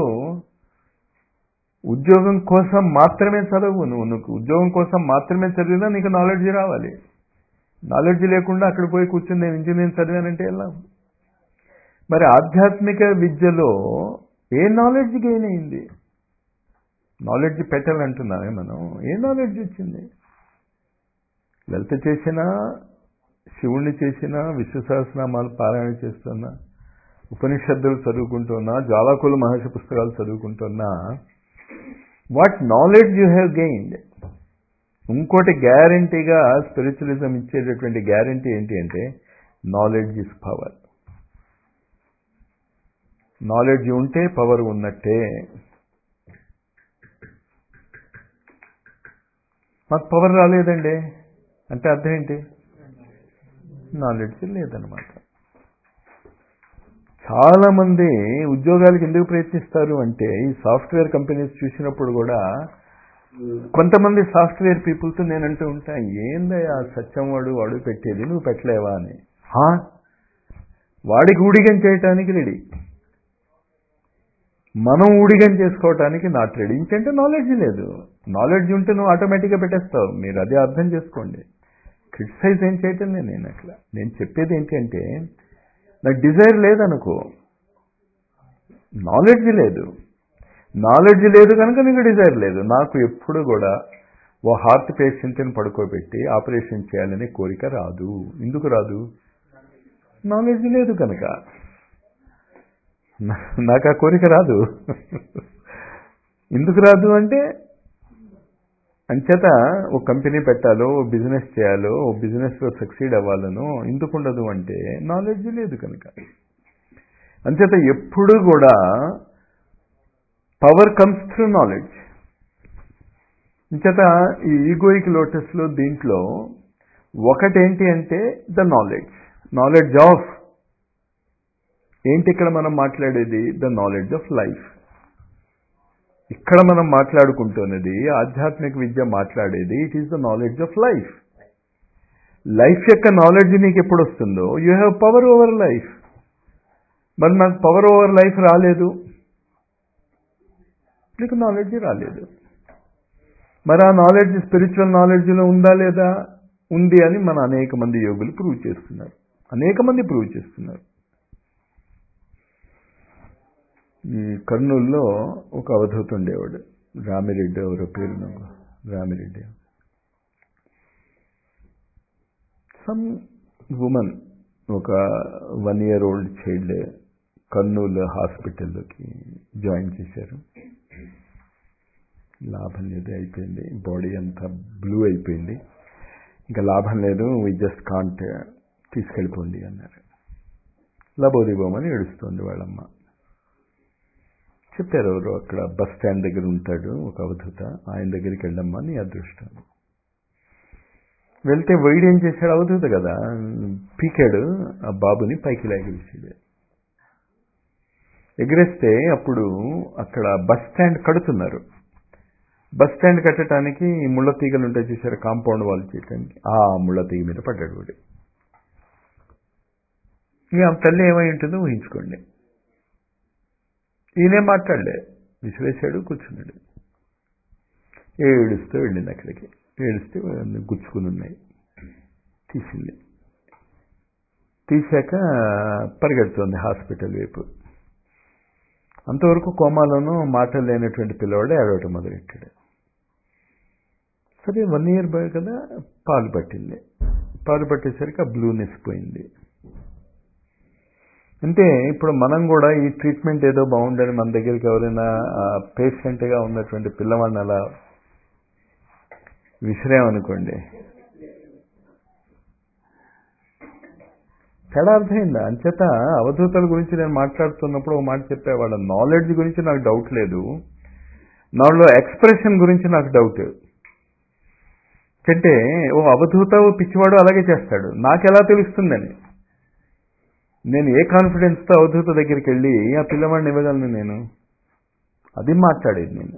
ఉద్యోగం కోసం మాత్రమే చదువు నువ్వు నువ్వు ఉద్యోగం కోసం మాత్రమే చదివినా నీకు నాలెడ్జ్ రావాలి నాలెడ్జ్ లేకుండా అక్కడ పోయి కూర్చుని నేను ఇంజనీరింగ్ చదివానంటే ఎలా మరి ఆధ్యాత్మిక విద్యలో ఏ నాలెడ్జ్ గెయిన్ అయింది నాలెడ్జ్ పెట్టాలంటున్నామే మనం ఏ నాలెడ్జ్ వచ్చింది లలిత చేసినా శివుణ్ణి చేసినా విశ్వసహస్రనామాలు పారాయణ చేస్తున్నా ఉపనిషత్తులు చదువుకుంటున్నా జ్వాలాకుల మహర్షి పుస్తకాలు చదువుకుంటున్నా what knowledge you have gained ఇంకోటి గ్యారంటీగా స్పిరిచువలిజం ఇచ్చేటటువంటి గ్యారంటీ ఏంటి అంటే నాలెడ్జ్ ఇస్ పవర్ నాలెడ్జ్ ఉంటే పవర్ ఉన్నట్టే మాకు పవర్ రాలేదండి అంటే అర్థం ఏంటి నాలెడ్జ్ లేదనమాట చాలా మంది ఉద్యోగాలకు ఎందుకు ప్రయత్నిస్తారు అంటే ఈ సాఫ్ట్వేర్ కంపెనీస్ చూసినప్పుడు కూడా కొంతమంది సాఫ్ట్వేర్ పీపుల్తో నేను అంటూ ఉంటా ఏందయ్యా సత్యం వాడు వాడు పెట్టేది నువ్వు పెట్టలేవా అని "హా? వాడికి ఊడిగం చేయటానికి రెడీ మనం ఊడిగం చేసుకోవటానికి నాట్ రెడీ ఇంకంటే నాలెడ్జ్ లేదు నాలెడ్జ్ ఉంటే నువ్వు ఆటోమేటిక్గా పెట్టేస్తావు మీరు అదే అర్థం చేసుకోండి క్రిటిసైజ్ ఏం చేయటం లేదు నేను అట్లా నేను చెప్పేది ఏంటంటే నాకు డిజైర్ లేదనుకో నాలెడ్జ్ లేదు నాలెడ్జ్ లేదు కనుక నీకు డిజైర్ లేదు నాకు ఎప్పుడు కూడా ఓ హార్ట్ పేషెంట్ని పడుకోబెట్టి ఆపరేషన్ చేయాలనే కోరిక రాదు ఎందుకు రాదు నాలెడ్జ్ లేదు కనుక నా- నాకు ఆ కోరిక రాదు ఎందుకు రాదు అంటే అంచేత ఓ కంపెనీ పెట్టాలో ఓ బిజినెస్ చేయాలో ఓ బిజినెస్లో సక్సీడ్ అవ్వాలనో ఎందుకు ఉండదు అంటే నాలెడ్జ్ లేదు కనుక అంచేత ఎప్పుడు కూడా పవర్ కమ్స్ త్రూ నాలెడ్జ్ అంచేత ఈ ఈగోయిక్ లోటస్లో దీంట్లో ఒకటేంటి అంటే ద నాలెడ్జ్ నాలెడ్జ్ ఆఫ్ ఏంటి ఇక్కడ మనం మాట్లాడేది ద నాలెడ్జ్ ఆఫ్ లైఫ్ ఇక్కడ మనం మాట్లాడుకుంటున్నది ఆధ్యాత్మిక విద్య మాట్లాడేది it is the knowledge of life life యొక్క నాలెడ్జ్ నీకు ఎప్పుడు వస్తుందో you have power over life మరి నాకు పవర్ ఓవర్ లైఫ్ రాలేదు నీకు నాలెడ్జ్ రాలేదు మరి ఆ నాలెడ్జ్ స్పిరిచువల్ నాలెడ్జ్లో ఉందా లేదా ఉంది అని మన అనేక మంది యోగులు ప్రూవ్ చేస్తున్నారు అనేక మంది ప్రూవ్ చేస్తున్నారు ఈ కర్నూలులో ఒక అవధూత ఉండేవాడు రామిరెడ్డి ఎవరో పేరు నాకు రామిరెడ్డి సమ్ ఉమెన్ ఒక one year old child Kurnool హాస్పిటల్లోకి జాయిన్ చేశారు లాభం లేదు అయిపోయింది బాడీ అంతా బ్లూ అయిపోయింది ఇంకా లాభం లేదు వి జస్ట్ కాంట్ తీసుకెళ్ళిపోండి అన్నారు లబోదిబోమని ఏడుస్తుంది వాళ్ళమ్మ చెప్పారు ఎవరు అక్కడ బస్ స్టాండ్ దగ్గర ఉంటాడు ఒక అవధూత ఆయన దగ్గరికి వెళ్ళమ్మా నీ అదృష్టం వెళ్తే వైడ్ ఏం చేశాడు అవధూత కదా పీకాడు ఆ బాబుని పైకి లాగేసాడు ఎగిరేస్తే అప్పుడు అక్కడ బస్ స్టాండ్ కడుతున్నారు బస్ స్టాండ్ కట్టడానికి ఈ ముళ్ళ తీగలు ఉంటాయి చూసారు కాంపౌండ్ వాల్ చేయడానికి ఆ ముళ్ళ తీగ మీద పడ్డాడు వాడు ఇక ఆ తల్లి ఏమై ఉంటుందో ఊహించుకోండి ఈయనే మాట్లాడలే విసిరేశాడు కూర్చున్నాడు ఏడుస్తూ వెళ్ళింది అక్కడికి ఏడుస్తే అన్ని గుచ్చుకుని ఉన్నాయి తీసింది తీశాక పరిగెడుతోంది హాస్పిటల్ వైపు అంతవరకు కోమాలోనూ మాటలు లేనటువంటి పిల్లవాడే ఏడవటం మొదలెట్టాడు సరే వన్ ఇయర్ బాయ్ కదా పాలు పట్టింది పాలు పట్టేసరికి ఆ బ్లూనెస్ పోయింది అంటే ఇప్పుడు మనం కూడా ఈ ట్రీట్మెంట్ ఏదో బాగుండని మన దగ్గరికి ఎవరైనా పేషెంట్గా ఉన్నటువంటి పిల్లవాడిని అలా విసిరామనుకోండి తేడా అర్థమైందా అంచేత అవధూతల గురించి నేను మాట్లాడుతున్నప్పుడు ఒక మాట చెప్పేవాళ్ళ నాలెడ్జ్ గురించి నాకు డౌట్ లేదు నాలో ఎక్స్ప్రెషన్ గురించి నాకు డౌట్ అంటే ఓ అవధూత ఓ పిచ్చివాడు అలాగే చేస్తాడు నాకు ఎలా తెలుస్తుందని నేను ఏ కాన్ఫిడెన్స్తో అవధూత దగ్గరికి వెళ్ళి ఆ పిల్లవాడిని ఇవ్వగలను నేను అది మాట్లాడేది నేను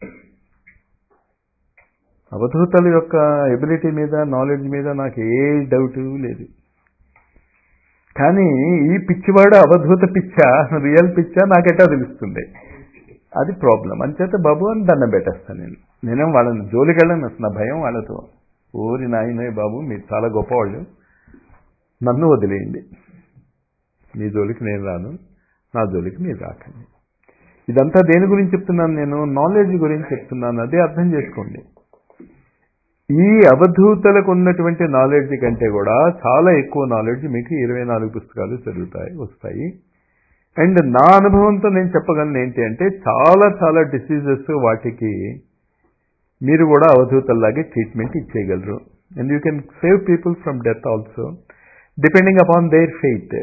అవధూతల యొక్క ఎబిలిటీ మీద నాలెడ్జ్ మీద నాకు ఏ డౌట్ లేదు కానీ ఈ పిచ్చివాడు అవధూత పిచ్చ రియల్ పిచ్చ నాకెట్టా తెలుస్తుంది అది ప్రాబ్లం అంచేత బాబు అని దండం పెట్టేస్తాను నేను నేనేం వాళ్ళని జోలికి వెళ్ళను అసలు నా భయం వాళ్ళతో ఓరి నాయనే బాబు మీరు చాలా గొప్పవాళ్ళు నన్ను వదిలేయండి మీ జోలికి నేను రాను నా జోలికి మీరు రాకండి ఇదంతా దేని గురించి చెప్తున్నాను నేను నాలెడ్జ్ గురించి చెప్తున్నాను అదే అర్థం చేసుకోండి ఈ అవధూతలకు ఉన్నటువంటి నాలెడ్జ్ కంటే కూడా చాలా ఎక్కువ నాలెడ్జ్ మీకు ఇరవై నాలుగు పుస్తకాలు చదువుతాయి వస్తాయి అండ్ నా అనుభవంతో నేను చెప్పగలను ఏంటి అంటే చాలా చాలా డిసీజెస్ వాటికి మీరు కూడా అవధూతల్లాగే ట్రీట్మెంట్ ఇచ్చేయగలరు and you can save people from death also depending upon their faith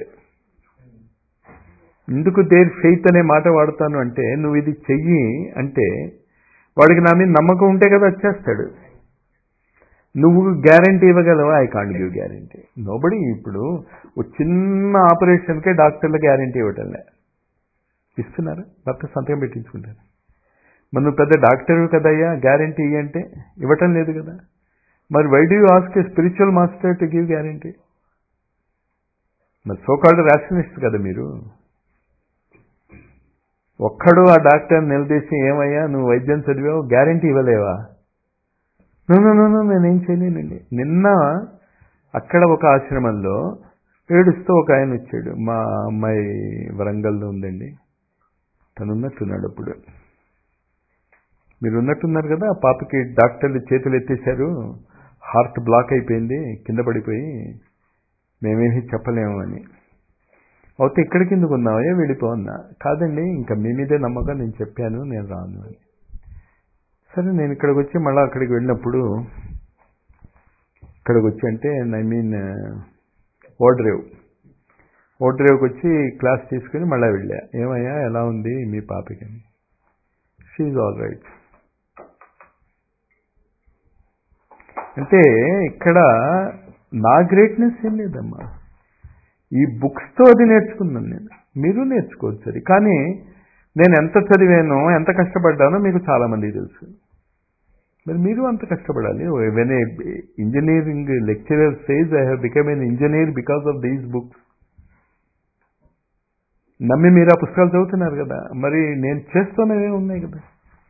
ఎందుకు దేర్ ఫెయిత్ అనే మాట వాడతాను అంటే నువ్వు ఇది చెయ్యి అంటే వాడికి నా మీద నమ్మకం ఉంటే కదా వచ్చేస్తాడు నువ్వు గ్యారంటీ ఇవ్వగలవా I can't give guarantee nobody ఇప్పుడు ఒక చిన్న ఆపరేషన్కే డాక్టర్లు గ్యారంటీ ఇవ్వటంలే ఇస్తున్నారు డాక్టర్ సంతకం పెట్టించుకుంటారు మరి నువ్వు పెద్ద డాక్టర్ కదయ్యా గ్యారంటీ అంటే ఇవ్వటం లేదు కదా మరి why do ask a spiritual master to give guarantee మరి సోకాల్డ్ రేషనిస్ట్ కదా మీరు ఒక్కడు ఆ డాక్టర్ నిలదీసి ఏమయ్యా నువ్వు వైద్యం చదివావు గ్యారంటీ ఇవ్వలేవా నో నో నో నేనేం చేయలేనండి నిన్న అక్కడ ఒక ఆశ్రమంలో ఏడుస్తూ ఒక ఆయన వచ్చాడు మా అమ్మాయి వరంగల్లో ఉందండి తను ఉన్నట్టున్నాడు అప్పుడు మీరు ఉన్నట్టున్నారు కదా ఆ పాపకి డాక్టర్లు చేతులు ఎత్తేశారు హార్ట్ బ్లాక్ అయిపోయింది కింద పడిపోయి మేమేమీ చెప్పలేము అని అయితే ఇక్కడికి ఎందుకు ఉన్నావయ్యా వెళ్ళిపోన్నా కాదండి ఇంకా మీ మీదే నమ్మకం నేను చెప్పాను నేను రాను అని సరే నేను ఇక్కడికి వచ్చి మళ్ళీ అక్కడికి వెళ్ళినప్పుడు ఇక్కడికి వచ్చి అంటే ఐ మీన్ ఓడ్రేవ్ ఓడ్రేవ్కి వచ్చి క్లాస్ తీసుకుని మళ్ళీ వెళ్ళా ఏమయ్యా ఎలా ఉంది మీ పాపకి అని షీఈ్ ఆల్ రైట్ అంటే ఇక్కడ నా గ్రేట్నెస్ ఏం లేదమ్మా ఈ బుక్స్తో అది నేర్చుకున్నాను నేను మీరు నేర్చుకోవచ్చు అది కానీ నేను ఎంత చదివానో ఎంత కష్టపడ్డానో మీకు చాలా మందికి తెలుసు మరి మీరు అంత కష్టపడాలి when a engineering lecturer says I have become an engineer because of these books నమ్మి మీరు ఆ పుస్తకాలు చదువుతున్నారు కదా మరి నేను చేస్తున్నవే ఉన్నాయి కదా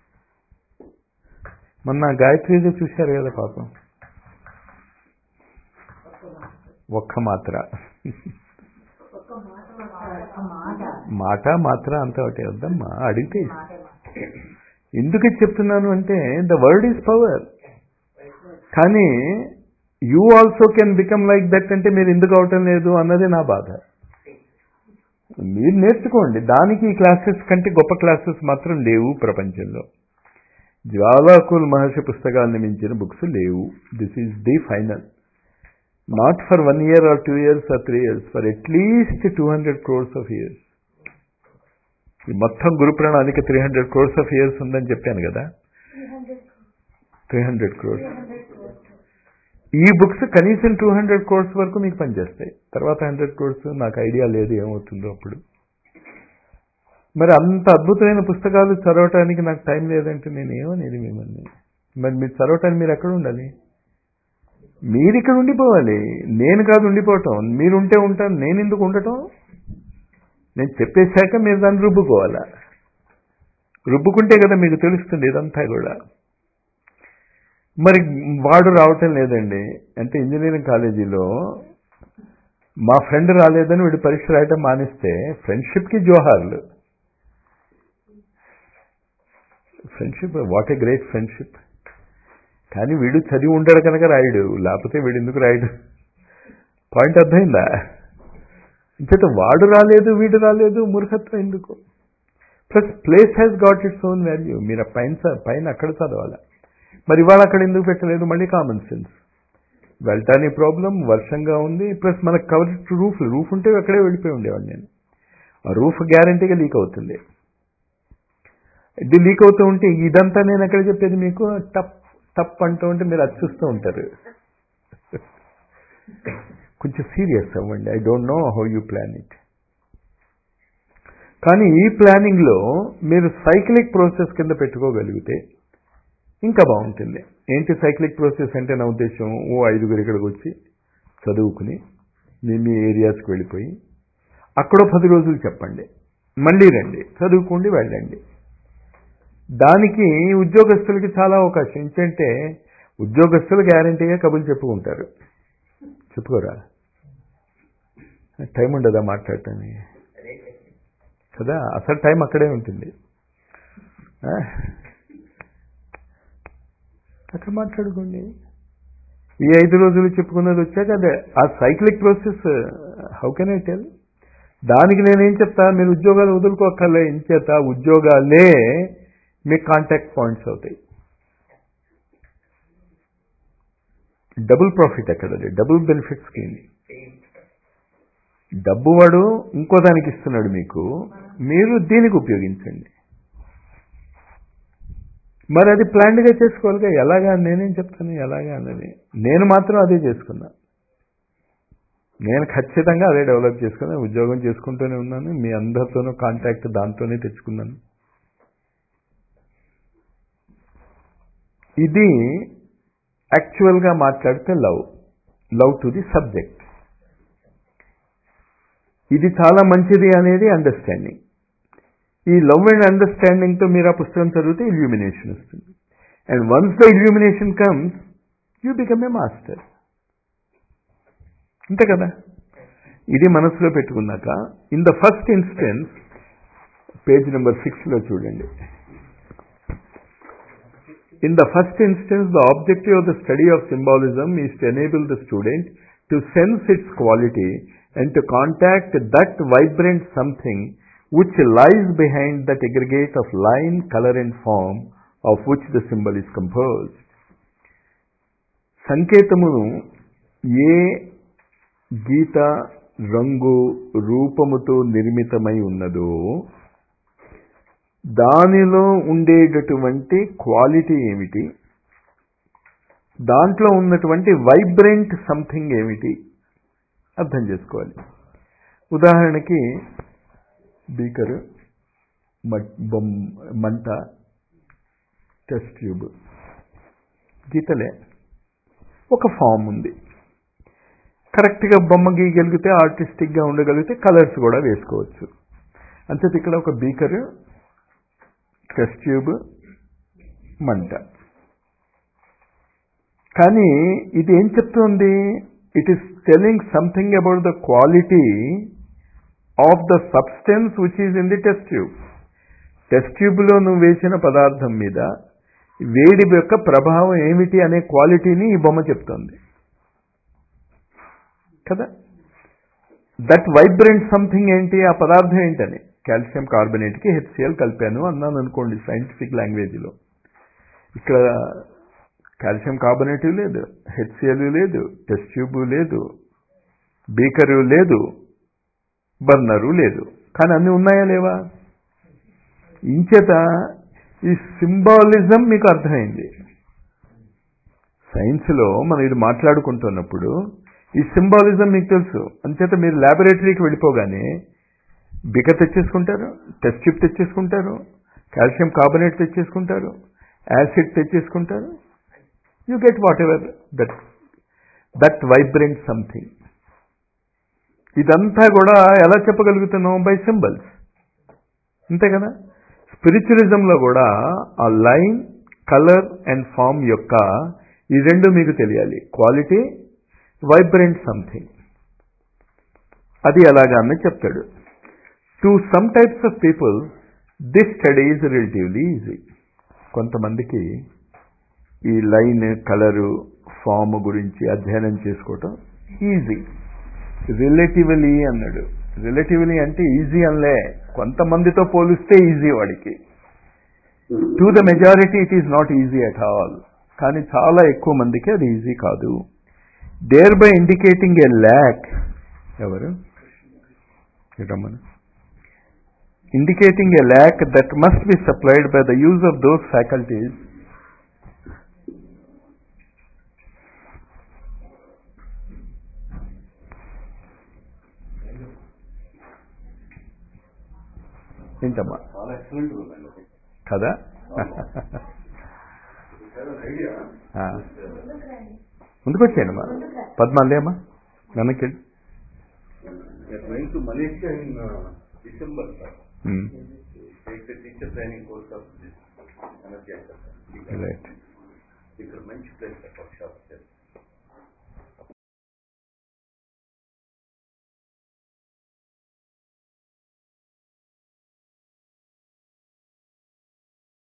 మొన్న గాయత్రిలో చూశారు కదా పాపం ఒక్క మాత్ర మాట మాత్ర అంత ఒకటే వద్దమ్మా అడిగితే ఎందుకు చెప్తున్నాను అంటే ద వర్డ్ ఈజ్ పవర్ కానీ you also can become like that అంటే మీరు ఎందుకు అవటం లేదు అన్నది నా బాధ మీరు నేర్చుకోండి దానికి ఈ క్లాసెస్ కంటే గొప్ప క్లాసెస్ మాత్రం లేవు ప్రపంచంలో జ్వాలాకుల్ మహర్షి పుస్తకాన్ని మించిన బుక్స్ లేవు this is the final not for one year or two years or three years for at least two hundred crores of years ఈ మొత్తం గురు ప్రణాళిక three hundred crores of years ఉందని చెప్పాను కదా three hundred three hundred crores three hundred crores ఈ books కనీసం two hundred course వరకు మీకు పనిచేస్తాయి తర్వాత హండ్రెడ్ కోర్స్ నాకు ఐడియా లేదు ఏమవుతుందో అప్పుడు మరి అంత అద్భుతమైన పుస్తకాలు చదవటానికి నాకు టైం లేదంటే నేను ఏమనేది మిమ్మల్ని మరి మీరు చదవటానికి మీరు ఎక్కడ ఉండాలి మీరు ఇక్కడ ఉండిపోవాలి నేను కాదు ఉండిపోవటం మీరు ఉంటే ఉంటాను నేను ఎందుకు ఉండటం నేను చెప్పేశాక మీరు దాన్ని రుబ్బుకోవాలా రుబ్బుకుంటే కదా మీకు తెలుస్తుంది ఇదంతా కూడా మరి వాడు రావటం లేదండి అంటే ఇంజనీరింగ్ కాలేజీలో మా ఫ్రెండ్ రాలేదని వీడు పరీక్ష రాయటం మానేస్తే ఫ్రెండ్షిప్కి జోహార్లు friendship what a great friendship కానీ వీడు చదివి ఉంటాడు కనుక రాయడు లేకపోతే వీడు ఎందుకు రాయడు పాయింట్ అర్థమైందా ఇంచేత వాడు రాలేదు వీడు రాలేదు మూర్ఖత్వం ఎందుకు plus place has got its own value మీరు ఆ పైన చ- పైన అక్కడ చదవాలి మరి ఇవాళ అక్కడ ఎందుకు పెట్టలేదు మళ్ళీ కామన్ సెన్స్ వెళ్ళటానికి ప్రాబ్లం వర్షంగా ఉంది ప్లస్ మనకు కవర్ రూఫ్ రూఫ్ ఉంటే అక్కడే వెళ్ళిపోయి ఉండేవాడిని నేను ఆ రూఫ్ గ్యారంటీగా లీక్ అవుతుంది ఇది లీక్ అవుతూ ఉంటే ఇదంతా నేను ఎక్కడ చెప్పేది మీకు టప్ టప్ అంటూ ఉంటే మీరు అది చూస్తూ ఉంటారు కొంచెం సీరియస్ అవ్వండి I don't know how you plan it కానీ ఈ ప్లానింగ్లో మీరు సైక్లిక్ ప్రాసెస్ కింద పెట్టుకోగలిగితే ఇంకా బాగుంటుంది ఏంటి సైక్లిక్ ప్రాసెస్ అంటే నా ఉద్దేశం ఓ ఐదుగురు ఇక్కడికి వచ్చి చదువుకుని మీ మీ ఏరియాస్కి వెళ్ళిపోయి అక్కడో పది రోజులు చెప్పండి మళ్ళీ రండి చదువుకోండి వెళ్ళండి దానికి ఉద్యోగస్తులకి చాలా అవకాశం ఏంటంటే ఉద్యోగస్తులు గ్యారంటీగా కబుర్లు చెప్పుకుంటారు చెప్పుకోరా టైం ఉండదా మాట్లాడటానికి అదే టెక్నిక్ కదా అసలు టైం అక్కడే ఉంటుంది ఆ? అక్కడ మాట్లాడుకోండి ఈ ఐదు రోజులు చెప్పుకున్నది వచ్చాక అదే ఆ cyclic process how can I tell దానికి నేనేం చెప్తా మీరు ఉద్యోగాలు వదులుకోక్కర్లే ఏం చేత ఉద్యోగాలే మీ కాంటాక్ట్ పాయింట్స్ అవుతాయి డబుల్ ప్రాఫిట్ అక్కడ డబుల్ బెనిఫిట్ స్కీమ్ సేమ్ డబ్బు వాడు ఇంకో దానికి ఇస్తున్నాడు మీకు మీరు దీనికి ఉపయోగించండి మరి అది ప్లాన్డ్గా చేసుకోవాలిగా ఎలాగా నేనేం చెప్తాను ఎలాగా అన్నది నేను మాత్రం అదే చేసుకున్నా నేను ఖచ్చితంగా అదే డెవలప్ చేసుకుని ఉద్యోగం చేసుకుంటూనే ఉన్నాను మీ అందరితోనూ కాంటాక్ట్ దాంతోనే తెచ్చుకున్నాను ఇది యాక్చువల్గా మాట్లాడితే love love to the subject ఇది చాలా మంచిది అనేది అండర్స్టాండింగ్ ఈ లవ్ అండ్ అండర్స్టాండింగ్తో మీరు ఆ పుస్తకం చదివితే ఇల్యూమినేషన్ వస్తుంది and once the illumination comes you become a master అంతే కదా ఇది మనసులో పెట్టుకున్నాక in the first instance page number సిక్స్లో చూడండి In the first instance, the objective of the study of symbolism is to enable the student to sense its quality and to contact that vibrant something which lies behind that aggregate of line, color and form of which the symbol is composed. సంకేతమును ఏ గీత రంగు రూపముతో నిర్మితమై ఉన్నదో దానిలో ఉండేటటువంటి quality ఏమిటి దాంట్లో ఉన్నటువంటి vibrant something ఏమిటి అర్థం చేసుకోవాలి ఉదాహరణకి బీకరు బొమ్ మంట టెస్ట్ ట్యూబ్ గీతలే ఒక ఫామ్ ఉంది కరెక్ట్గా బొమ్మ గీయగలిగితే ఆర్టిస్టిక్గా ఉండగలిగితే కలర్స్ కూడా వేసుకోవచ్చు అంచేత ఇక్కడ ఒక బీకరు టెస్ట్ ట్యూబ్ మంట కానీ ఇది ఏం చెప్తుంది it is telling something about the quality of the substance which is in the test tube test ట్యూబ్లో నువ్వు వేసిన పదార్థం మీద వేడి యొక్క ప్రభావం ఏమిటి అనే క్వాలిటీని ఈ బొమ్మ చెప్తుంది కదా దట్ వైబ్రెంట్ సంథింగ్ ఏంటి ఆ పదార్థం ఏంటని కాల్షియం కార్బోనేట్కి హెచ్సిఎల్ కలిపాను అన్నాను అనుకోండి సైంటిఫిక్ లాంగ్వేజ్లో ఇక్కడ కాల్షియం కార్బోనేట్ లేదు హెచ్సిఎల్ లేదు టెస్ట్ ట్యూబ్ లేదు బీకరు లేదు బర్నరు లేదు కానీ అన్నీ ఉన్నాయా లేవా ఇంచేత ఈ సింబాలిజం మీకు అర్థమైంది సైన్స్లో మనం ఇది మాట్లాడుకుంటున్నప్పుడు ఈ సింబాలిజం మీకు తెలుసు అంచేత మీరు ల్యాబొరేటరీకి వెళ్ళిపోగానే బిక తెచ్చేసుకుంటారు టెస్ట్ ట్యూబ్ తెచ్చేసుకుంటారు కాల్షియం కార్బోనేట్ తెచ్చేసుకుంటారు యాసిడ్ తెచ్చేసుకుంటారు you get whatever that that vibrant something ఇదంతా కూడా ఎలా చెప్పగలుగుతున్నాం బై సింబల్స్ అంతే కదా స్పిరిచువలిజంలో కూడా ఆ లైన్ కలర్ అండ్ ఫామ్ యొక్క ఈ రెండు మీకు తెలియాలి క్వాలిటీ వైబ్రెంట్ సంథింగ్ అది ఎలాగా అని చెప్తాడు to some types of people this study is relatively easy కొంతమందికి ఈ లైన్ కలరు ఫామ్ గురించి అధ్యయనం చేసుకోవటం ఈజీ రిలేటివ్లీ అన్నాడు రిలేటివ్లీ అంటే ఈజీ అనలే కొంతమందితో పోలిస్తే ఈజీ వాడికి to the majority it is not easy at all కానీ చాలా ఎక్కువ మందికి అది ఈజీ కాదు thereby indicating a lack ఎవరు రమ్మను indicating a lack that must be supplied by the use of those faculties ఏంటమ్మా చాలా ఎక్సలెంట్ ఉందండి అది కదా ఐడియా ఆ, ముందుకు రండి ముందుకు వచ్చేయండమ్మా పద్మా లేమ్మా వెనక్కి వెళ్ళి train to Malaysia in December sir um, take the teacher training course of energy right ఇక్కడ మంచి ప్లేస్ వర్క్ షాప్